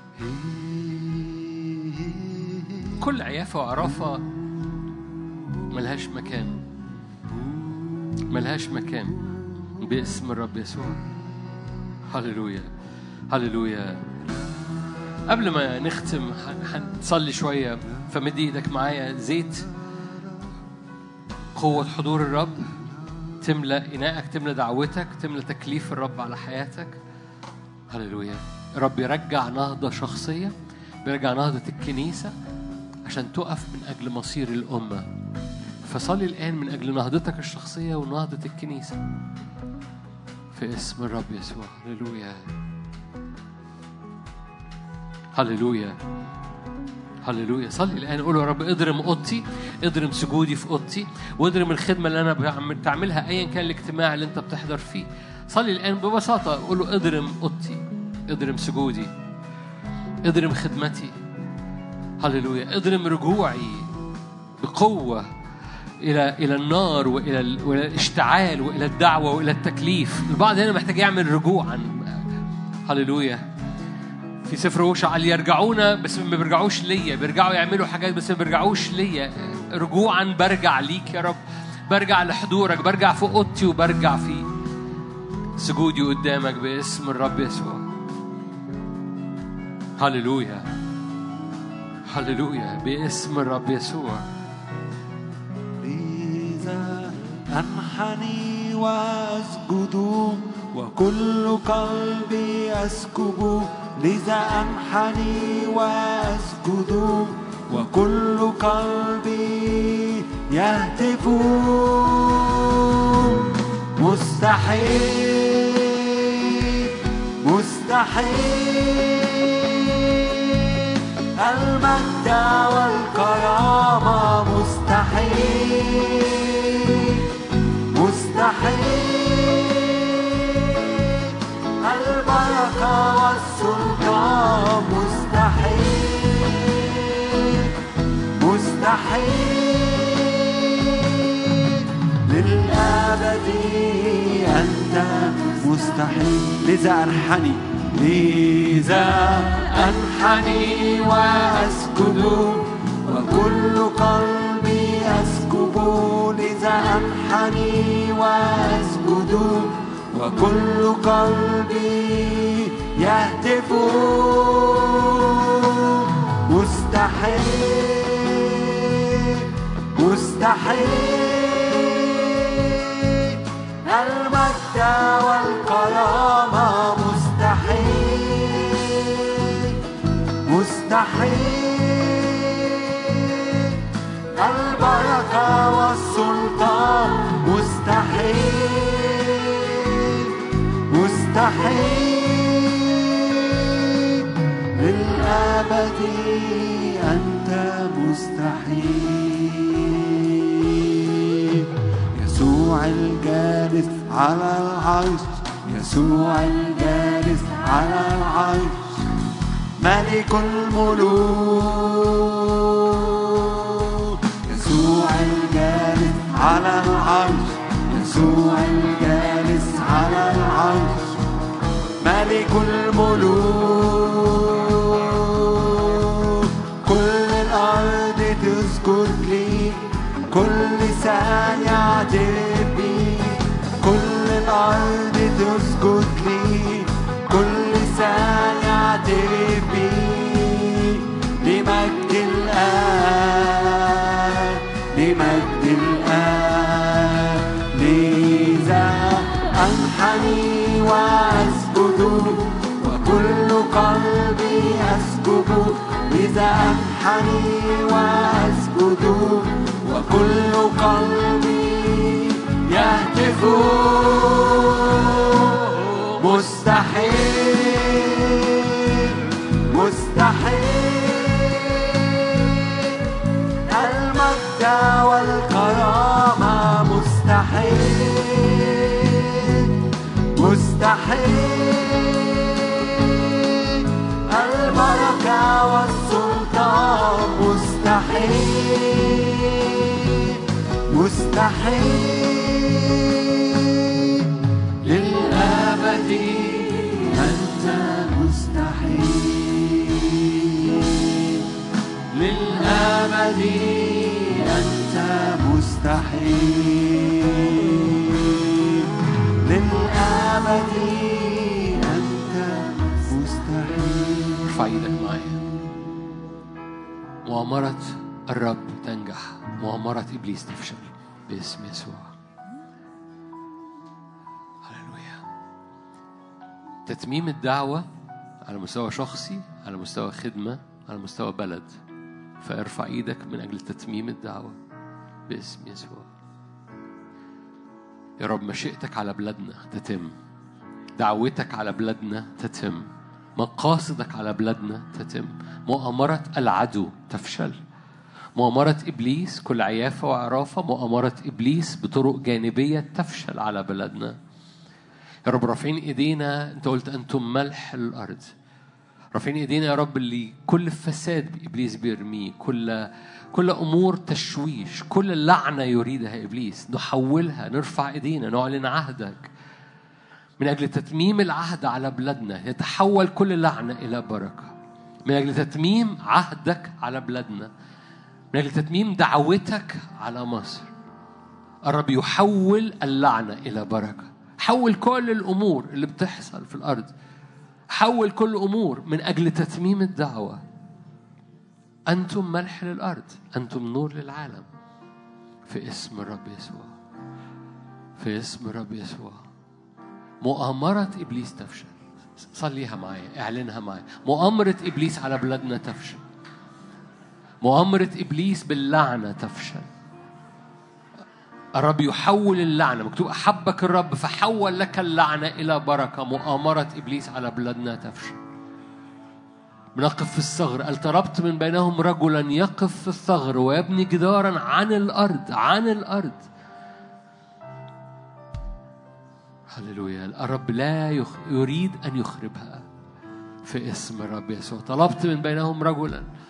كل عيافة وعرافة ملهاش مكان ملهاش مكان باسم الرب يسوع هللويا هللويا قبل ما نختم هن- هنصلي شوية فمد ايدك معايا زيت قوة حضور الرب تملى إناءك تملى دعوتك تملى تكليف الرب على حياتك هللويا الرب يرجع نهضة شخصية بيرجع نهضة الكنيسة عشان تقف من أجل مصير الأمة فصلي الآن من أجل نهضتك الشخصية ونهضة الكنيسة في اسم الرب يسوع هللويا هللويا هللويا صلي الان قول يا رب اضرم اوضتي اضرم سجودي في اوضتي واضرم الخدمه اللي انا بعمل- بتعملها ايا كان الاجتماع اللي انت بتحضر فيه صلي الان ببساطه قول له اضرم اوضتي اضرم سجودي اضرم خدمتي هللويا اضرم رجوعي بقوه الى الى النار والى ال- والى الاشتعال والى الدعوه والى التكليف البعض هنا محتاج يعمل رجوعا هللويا في سفر هوشع قال يرجعون بس ما بيرجعوش ليا بيرجعوا يعملوا حاجات بس ما بيرجعوش ليا رجوعا برجع ليك يا رب برجع لحضورك برجع في اوضتي وبرجع في سجودي قدامك باسم الرب يسوع هللويا هللويا باسم الرب يسوع لذا أنحني وأسجد وكل قلبي أسكب لذا أنحني وأسجد وكل قلبي يهتف مستحيل مستحيل المجد مستحيل للأبد أنت مستحيل لذا أنحني لذا أنحني وأسجد وكل قلبي أسكب لذا أنحني وأسجد وكل قلبي يهتف مستحيل مستحيل المجد والكرامة مستحيل مستحيل البركة والسلطان مستحيل مستحيل للأبد أنت مستحيل يسوع الجالس على العرش يسوع الجالس على العرش ملك الملوك يسوع الجالس على العرش يسوع الجالس على العرش ملك الملوك كل الأرض تسجد لي كل لسان يعترف بي كل الأرض تسجد لي كل لسان يعترف بي لمجد الآب لمجد الآب لذا أنحني وأسجد وكل قلبي أسكب لذا أنحني وأسجد وكل قلبي يهتف مستحيل مستحيل المجد والكرامة مستحيل مستحيل البركة والسلطان مستحيل مستحيل للأبد أنت مستحيل للأبد أنت مستحيل للأبد أنت مستحيل ارفع ايدك معايا مؤامرة الرب تنجح مؤامرة إبليس تفشل باسم يسوع هللويا تتميم الدعوة على مستوى شخصي على مستوى خدمة على مستوى بلد فارفع ايدك من أجل تتميم الدعوة باسم يسوع يا رب مشيئتك على بلادنا تتم دعوتك على بلادنا تتم مقاصدك على بلادنا تتم مؤامرة العدو تفشل مؤامرة إبليس كل عيافة وعرافة مؤامرة إبليس بطرق جانبية تفشل على بلادنا يا رب رافعين إيدينا أنت قلت أنتم ملح الأرض رافعين ايدينا يا رب اللي كل فساد ابليس بيرميه كل كل امور تشويش كل لعنه يريدها ابليس نحولها نرفع ايدينا نعلن عهدك من اجل تتميم العهد على بلادنا يتحول كل لعنه الى بركه من اجل تتميم عهدك على بلادنا من اجل تتميم دعوتك على مصر الرب يحول اللعنه الى بركه حول كل الامور اللي بتحصل في الارض حول كل امور من اجل تتميم الدعوه انتم ملح للارض انتم نور للعالم في اسم الرب يسوع في اسم الرب يسوع مؤامرة إبليس تفشل صليها معايا اعلنها معايا مؤامرة إبليس على بلادنا تفشل مؤامرة إبليس باللعنة تفشل الرب يحول اللعنة مكتوب أحبك الرب فحول لك اللعنة إلى بركة مؤامرة إبليس على بلادنا تفشل بنقف في الثغر قال طلبت من بينهم رجلا يقف في الثغر ويبني جدارا عن الأرض عن الأرض هللويا الرب لا يخ... يريد أن يخربها في اسم الرب يسوع طلبت من بينهم رجلا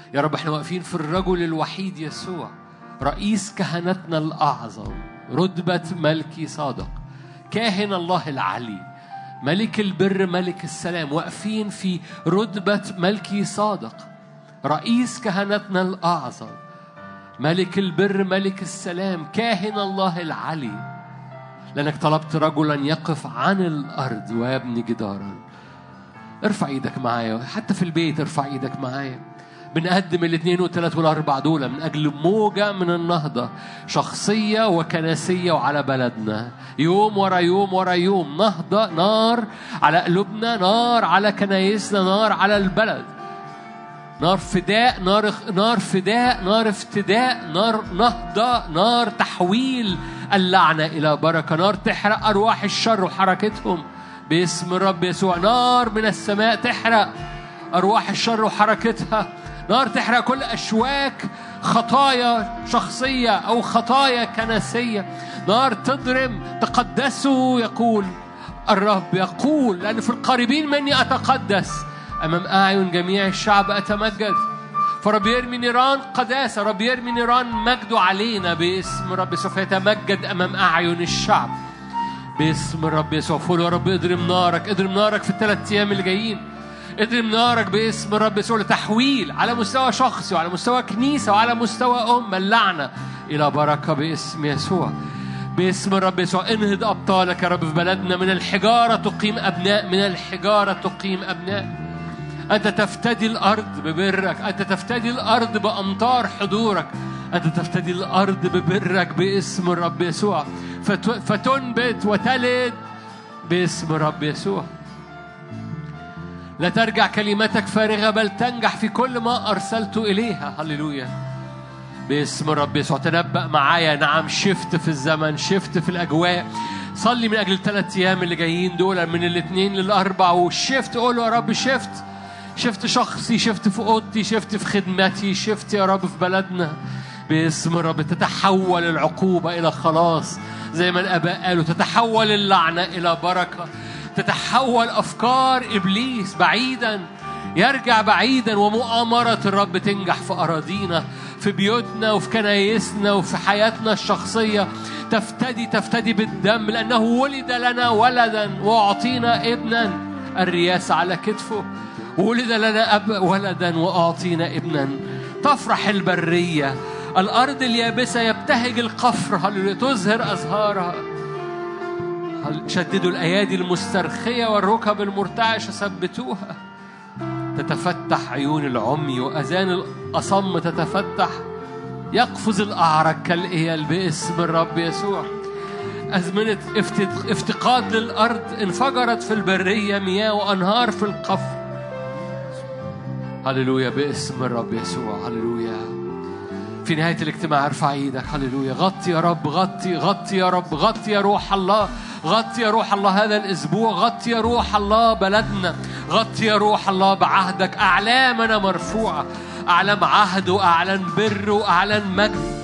يا رب احنا واقفين في الرجل الوحيد يسوع رئيس كهنتنا الأعظم رتبة ملكي صادق كاهن الله العلي ملك البر ملك السلام واقفين في رتبة ملكي صادق رئيس كهنتنا الأعظم ملك البر ملك السلام كاهن الله العلي لأنك طلبت رجلا يقف عن الأرض ويبني جدارا ارفع ايدك معايا حتى في البيت ارفع ايدك معايا بنقدم الاثنين والثلاث والاربع دول من اجل موجه من النهضه شخصيه وكنسيه وعلى بلدنا يوم ورا يوم ورا يوم نهضه نار على قلوبنا نار على كنايسنا نار على البلد نار فداء نار نار فداء نار افتداء نار نهضة نار تحويل اللعنة إلى بركة نار تحرق أرواح الشر وحركتهم باسم الرب يسوع نار من السماء تحرق أرواح الشر وحركتها نار تحرق كل أشواك خطايا شخصية أو خطايا كنسية نار تضرم تقدسوا يقول الرب يقول لأن في القريبين مني أتقدس أمام أعين جميع الشعب أتمجد فرب يرمي نيران قداسة رب يرمي نيران مجده علينا باسم رب سوف يتمجد أمام أعين الشعب باسم الرب يسوع فول يا رب اضرم نارك اضرم نارك في الثلاث أيام اللي جايين اضرم نارك باسم الرب يسوع لتحويل على مستوى شخصي وعلى مستوى كنيسة وعلى مستوى أمة اللعنة إلى بركة باسم يسوع باسم الرب يسوع انهض أبطالك يا رب في بلدنا من الحجارة تقيم أبناء من الحجارة تقيم أبناء أنت تفتدي الأرض ببرك أنت تفتدي الأرض بأمطار حضورك أنت تفتدي الأرض ببرك باسم الرب يسوع فت- فتنبت وتلد باسم الرب يسوع لا ترجع كلمتك فارغة بل تنجح في كل ما أرسلت إليها هللويا باسم الرب يسوع تنبأ معايا نعم شفت في الزمن شفت في الأجواء صلي من أجل الثلاث أيام اللي جايين دول من الاثنين للأربع والشفت قول له يا رب شفت شفت شخصي شفت في أوضتي شفت في خدمتي شفت يا رب في بلدنا باسم الرب تتحول العقوبة إلى خلاص زي ما الآباء قالوا تتحول اللعنة إلى بركة تتحول أفكار إبليس بعيدا يرجع بعيدا ومؤامرة الرب تنجح في أراضينا في بيوتنا وفي كنايسنا وفي حياتنا الشخصية تفتدي تفتدي بالدم لأنه ولد لنا ولدا وأعطينا ابنا الرياسة على كتفه ولد لنا أب ولدا وأعطينا ابنا تفرح البرية الأرض اليابسة يبتهج القفر هل تزهر أزهارها هل شددوا الأيادي المسترخية والركب المرتعشة ثبتوها تتفتح عيون العمي وأذان الأصم تتفتح يقفز الأعرج كالإيل باسم الرب يسوع أزمنة افتد- افتقاد للأرض انفجرت في البرية مياه وأنهار في القفر هللويا باسم الرب يسوع هللويا في نهاية الاجتماع ارفع ايدك هللويا غطي يا رب غطي غطي يا رب غطي يا روح الله غطي يا روح الله هذا الاسبوع غطي يا روح الله بلدنا غطي يا روح الله بعهدك اعلامنا مرفوعه اعلام عهد واعلان بر واعلان مجد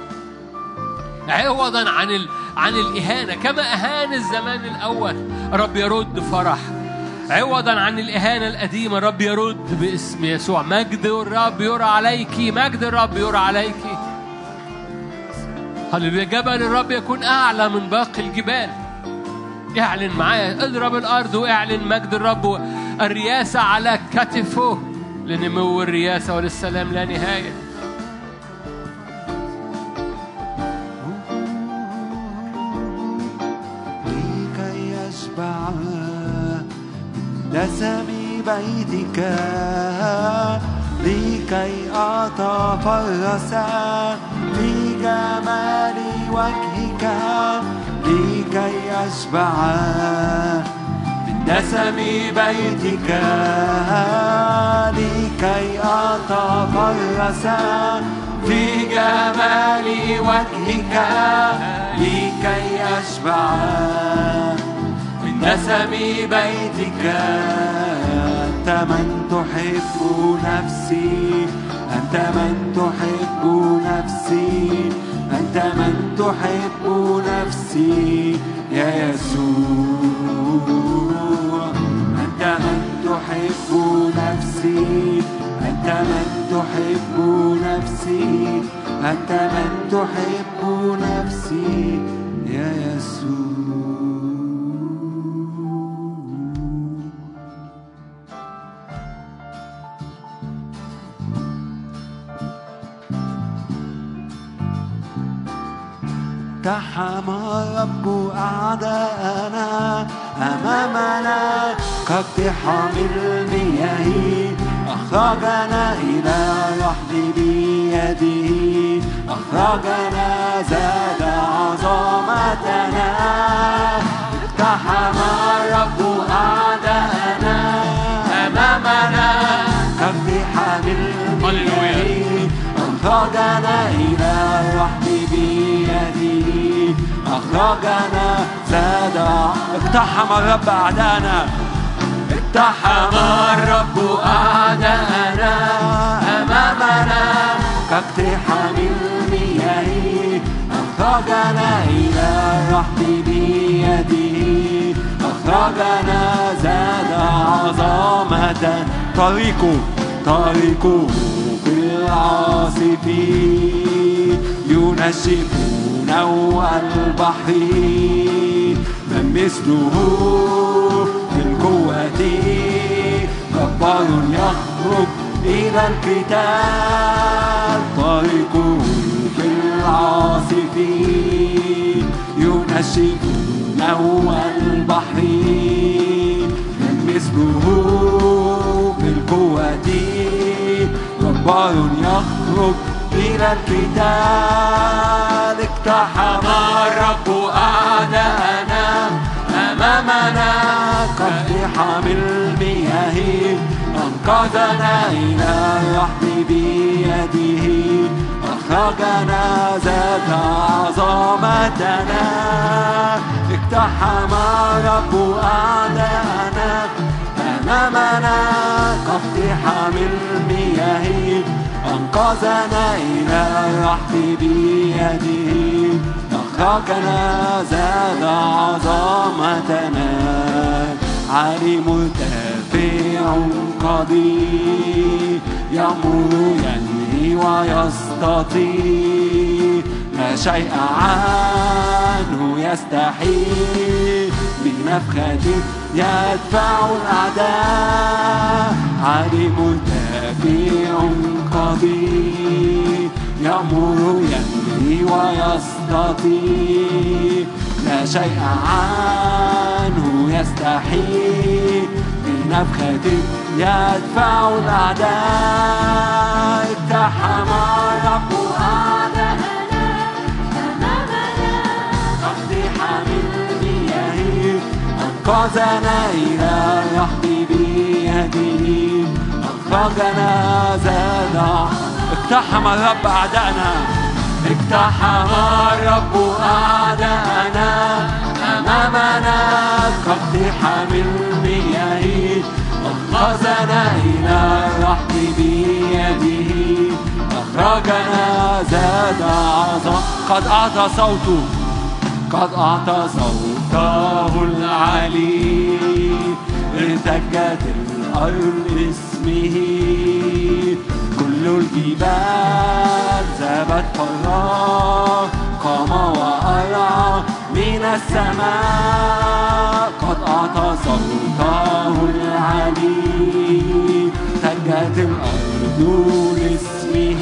عوضا عن ال... عن الاهانه كما اهان الزمان الاول رب يرد فرح عوضا عن الاهانه القديمه رب يرد باسم يسوع مجد الرب يرى عليك مجد الرب يرى عليك هللويا جبل الرب يكون اعلى من باقي الجبال اعلن معايا اضرب الارض واعلن مجد الرب الرياسه على كتفه لنمو الرياسه وللسلام لا نهايه لكي يشبع دسم بيتك لكي أتفرس بجمال وجهك لكي يشبع من دسم بيتك لكي أتفرس في جمال وجهك لكي يشبع من دسم بيتك أنت من تحب نفسي أنت من تحب نفسي أنت من تحب نفسي يا يسوع أنت من تحب نفسي أنت من تحب نفسي أنت من تحب نفسي يا يسوع اقتحم الرب أعداءنا أمامنا كاقتحام المياه أخرجنا إلى الرحل بيده أخرجنا زاد عظمتنا اقتحم الرب أعداءنا أمامنا كاقتحام المياه أخرجنا إلى الرحل بيده أخرجنا زاد اقتحم الرب أعداءنا اقتحم الرب أعداءنا أمامنا كاقتحام المياه أخرجنا إلى الرحل بيده أخرجنا زاد عظمة طريقه طريقه في العاصف ينشف نوء البحر من مثله من قوة جبار يخرج إلى القتال طريقه في العاصف ينشف نوء البحر من مثله بالقوة جبار يخرج إلى القتال اقتحم الرب أعداءنا أمامنا كاقتحام المياه أنقذنا إلى الرحل بيده أخرجنا زاد عظمتنا اقتحم الرب أعداءنا أمامنا كاقتحام المياه أنقذنا إلى الرحل بيده أخرجنا زاد عظمتنا عالي مرتفع قدير يأمر ينهي ويستطيع لا شيء عنه يستحيل بنفخة يدفع الأعداء عالي مرتفع قدير يأمر ينهي ويستطيع لا شيء عنه يستحيل بنفخة يدفع الأعداء اقتحم الرب أعداءنا أمامنا اقتحام المياه أنقذنا إلى الرحل بيده أخرجنا زاد اقتحم الرب أعداءنا اقتحم الرب أعداءنا أمامنا كاقتحام المياه أنقذنا إلى الرحل بيده أخرجنا زاد عظم قد أعطى صوته قد أعطى صوته العلي ارتجت الأرض اسمه كل الجبال ذابت فراغ قام وأرعى من السماء قد أعطى صوته العلي ارتجت الأرض لاسمه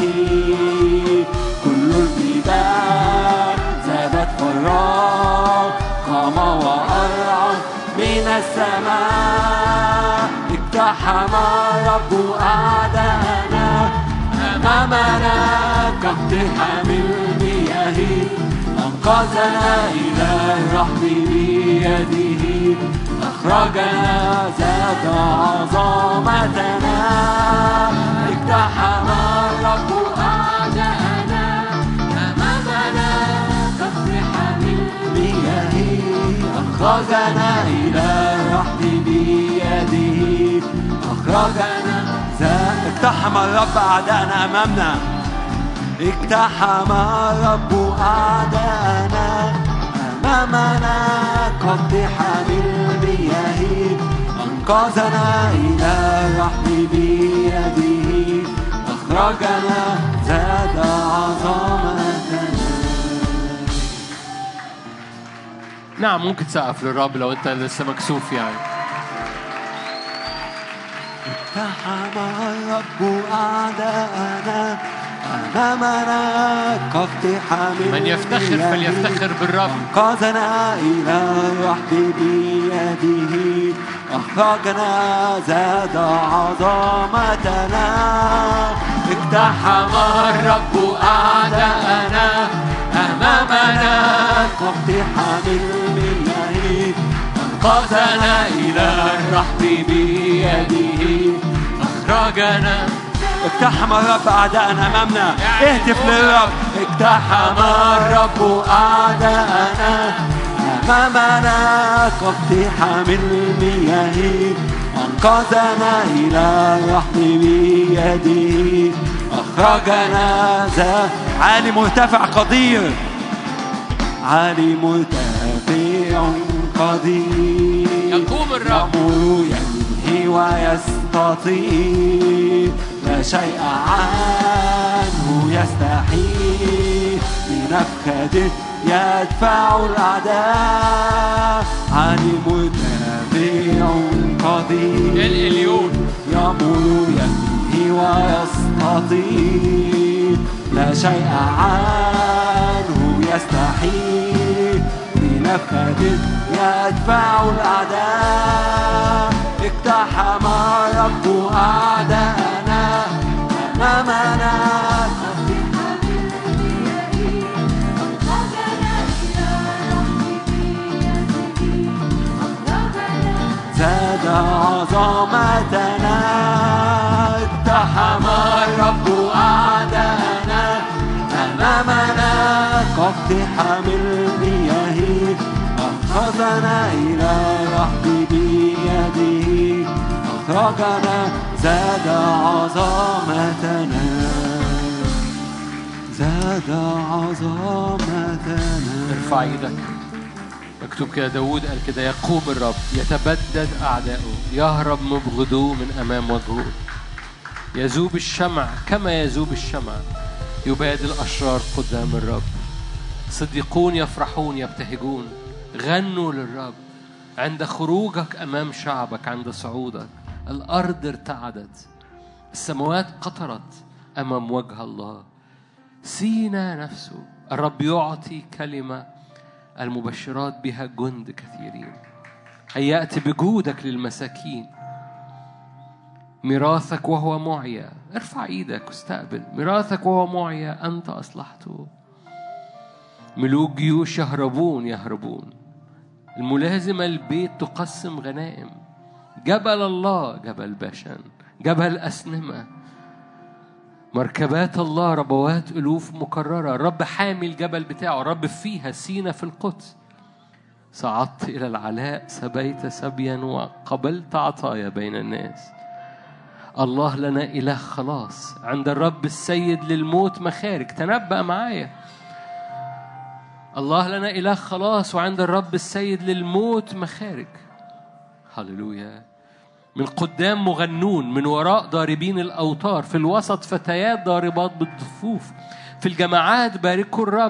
كل الجبال ذابت فراغ قام وأرعى من السماء اقتحم الرب أعداءنا أمامنا كاقتحام المياه أنقذنا إلى الرحل بيده أخرجنا زاد عظمتنا اقتحم الرب أعداءنا أمامنا كاقتحام المياه أخرجنا إلى الرحل بيده أخرجنا زاد اقتحم الرب أعداءنا أمامنا اقتحم الرب أعداءنا أمامنا كاقتحام المياه أنقذنا إلى الرحم بيده أخرجنا زاد عظمتنا نعم ممكن تسقف للرب لو انت لسه مكسوف يعني اقتحم الرب أعداءنا أمامنا كاقتحام من يفتخر المياه. فليفتخر بالرب أنقذنا إلى الرحب بيده أخرجنا زاد عظمتنا اقتحم الرب أعداءنا أمامنا كاقتحام المياه أنقذنا إلى الرحب بيده أخرجنا اقتحم الرب أعداءنا أمامنا اهتف للرب اقتحم الرب أعداءنا أمامنا كاقتحام المياه أنقذنا إلى الرحم بيده أخرجنا ذا عالي مرتفع قدير عالي مرتفع قدير يقوم الرب. يأمر ينهي ويستطيع لا شيء عنه يستحيل بنفخته يدفع الأعداء عالي مرتفع قدير الإليون يأمر ينهي ويستطيع لا شيء عنه يستحيل بنفخته يدفع الأعداء اقتحم الرب أعداءنا أمامنا زاد عظمتنا اقتحم الرب أعداءنا أمامنا كاقتحام المياه أخذنا إلى رحب بيده أخرجنا زاد عظمتنا زاد عظمتنا ارفع ايدك مكتوب كده داود قال كده يقوم الرب يتبدد أعداؤه يهرب مبغضوه من أمام وجهه يذوب الشمع كما يذوب الشمع يباد الأشرار قدام الرب صديقون يفرحون يبتهجون غنوا للرب عند خروجك أمام شعبك عند صعودك الأرض ارتعدت السماوات قطرت أمام وجه الله سينا نفسه الرب يعطي كلمة المبشرات بها جند كثيرين هيأت بجودك للمساكين ميراثك وهو معيا ارفع ايدك واستقبل ميراثك وهو معيا انت اصلحته ملوك جيوش يهربون يهربون الملازمة البيت تقسم غنائم جبل الله جبل باشان جبل أسنمة مركبات الله ربوات ألوف مكررة الرب حامي الجبل بتاعه الرب فيها سينا في القدس صعدت إلى العلاء سبيت سبيا وقبلت عطايا بين الناس الله لنا إله خلاص عند الرب السيد للموت مخارج تنبأ معايا الله لنا إله خلاص وعند الرب السيد للموت مخارج هللويا من قدام مغنون من وراء ضاربين الأوتار في الوسط فتيات ضاربات بالضفوف في الجماعات باركوا الرب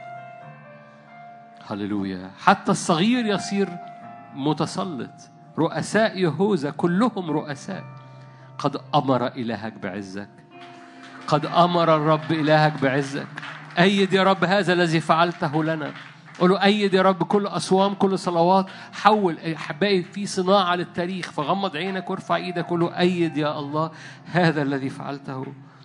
هللويا حتى الصغير يصير متسلط رؤساء يهوذا كلهم رؤساء قد أمر إلهك بعزك قد أمر الرب إلهك بعزك أيد يا رب هذا الذي فعلته لنا قول له أيد يا رب كل أصوام كل صلوات حول أحبائي في صناعة للتاريخ فغمض عينك وارفع إيدك قول له أيد يا الله هذا الذي فعلته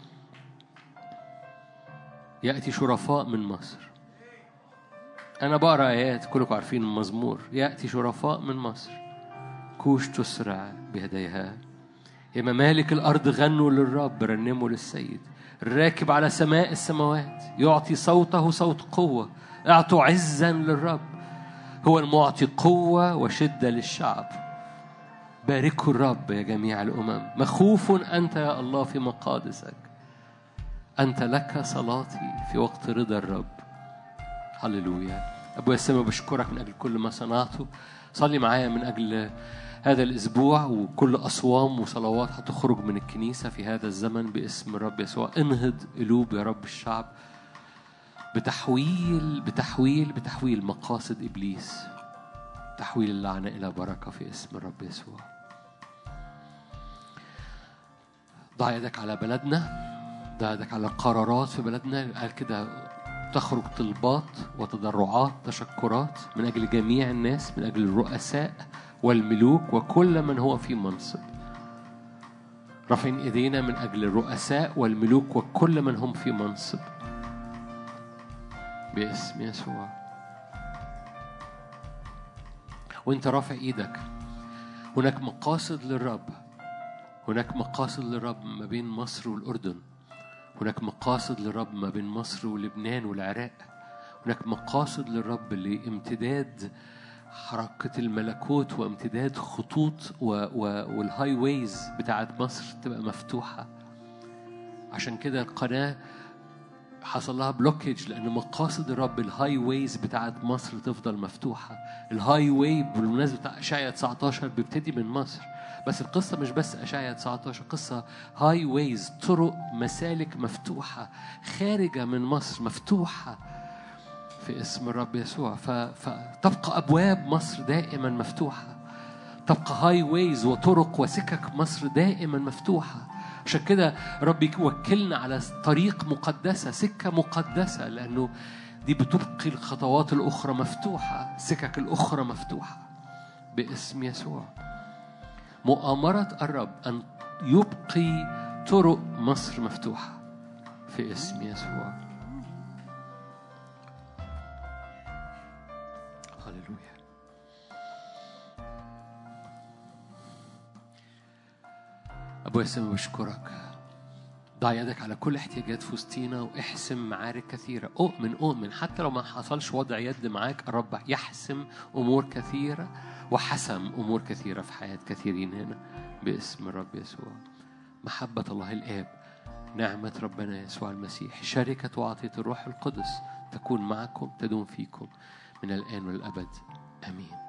يأتي شرفاء من مصر أنا بقرأ آيات كلكم عارفين المزمور يأتي شرفاء من مصر كوش تسرع بيديها يا ممالك الأرض غنوا للرب رنموا للسيد الراكب على سماء السماوات يعطي صوته صوت قوة اعطوا عزا للرب هو المعطي قوة وشدة للشعب باركوا الرب يا جميع الأمم مخوف أنت يا الله في مقادسك أنت لك صلاتي في وقت رضا الرب هللويا أبويا السماء بشكرك من أجل كل ما صنعته صلي معايا من أجل هذا الأسبوع وكل أصوام وصلوات هتخرج من الكنيسة في هذا الزمن باسم الرب يسوع انهض قلوب يا رب الشعب بتحويل بتحويل بتحويل مقاصد إبليس تحويل اللعنة إلى بركة في اسم الرب يسوع ضع يدك على بلدنا ضع يدك على قرارات في بلدنا قال كده تخرج طلبات وتضرعات تشكرات من أجل جميع الناس من أجل الرؤساء والملوك وكل من هو في منصب رافعين ايدينا من اجل الرؤساء والملوك وكل من هم في منصب باسم يسوع وانت رافع ايدك هناك مقاصد للرب هناك مقاصد للرب ما بين مصر والاردن هناك مقاصد للرب ما بين مصر ولبنان والعراق هناك مقاصد للرب لامتداد حركة الملكوت وامتداد خطوط و... و... والهاي ويز بتاعت مصر تبقى مفتوحة عشان كده القناة حصل لها بلوكج لأن مقاصد الرب الهاي ويز بتاعت مصر تفضل مفتوحة الهاي واي بالمناسبة بتاع أشعيا 19 بيبتدي من مصر بس القصة مش بس أشعيا 19 قصة هاي ويز طرق مسالك مفتوحة خارجة من مصر مفتوحة في اسم الرب يسوع ف... فتبقى أبواب مصر دائما مفتوحة تبقى هاي ويز وطرق وسكك مصر دائما مفتوحة عشان كده رب يوكلنا على طريق مقدسة سكة مقدسة لأنه دي بتبقي الخطوات الأخرى مفتوحة السكك الأخرى مفتوحة باسم يسوع مؤامرة الرب أن يبقي طرق مصر مفتوحة في اسم يسوع هللويا أبويا السماء بشكرك ضع يدك على كل احتياجات في وسطينا واحسم معارك كثيرة أؤمن أؤمن حتى لو ما حصلش وضع يد معاك الرب يحسم أمور كثيرة وحسم أمور كثيرة في حياة كثيرين هنا باسم الرب يسوع محبة الله الآب نعمة ربنا يسوع المسيح شركة وعطية الروح القدس تكون معكم تدوم فيكم من الآن والأبد آمين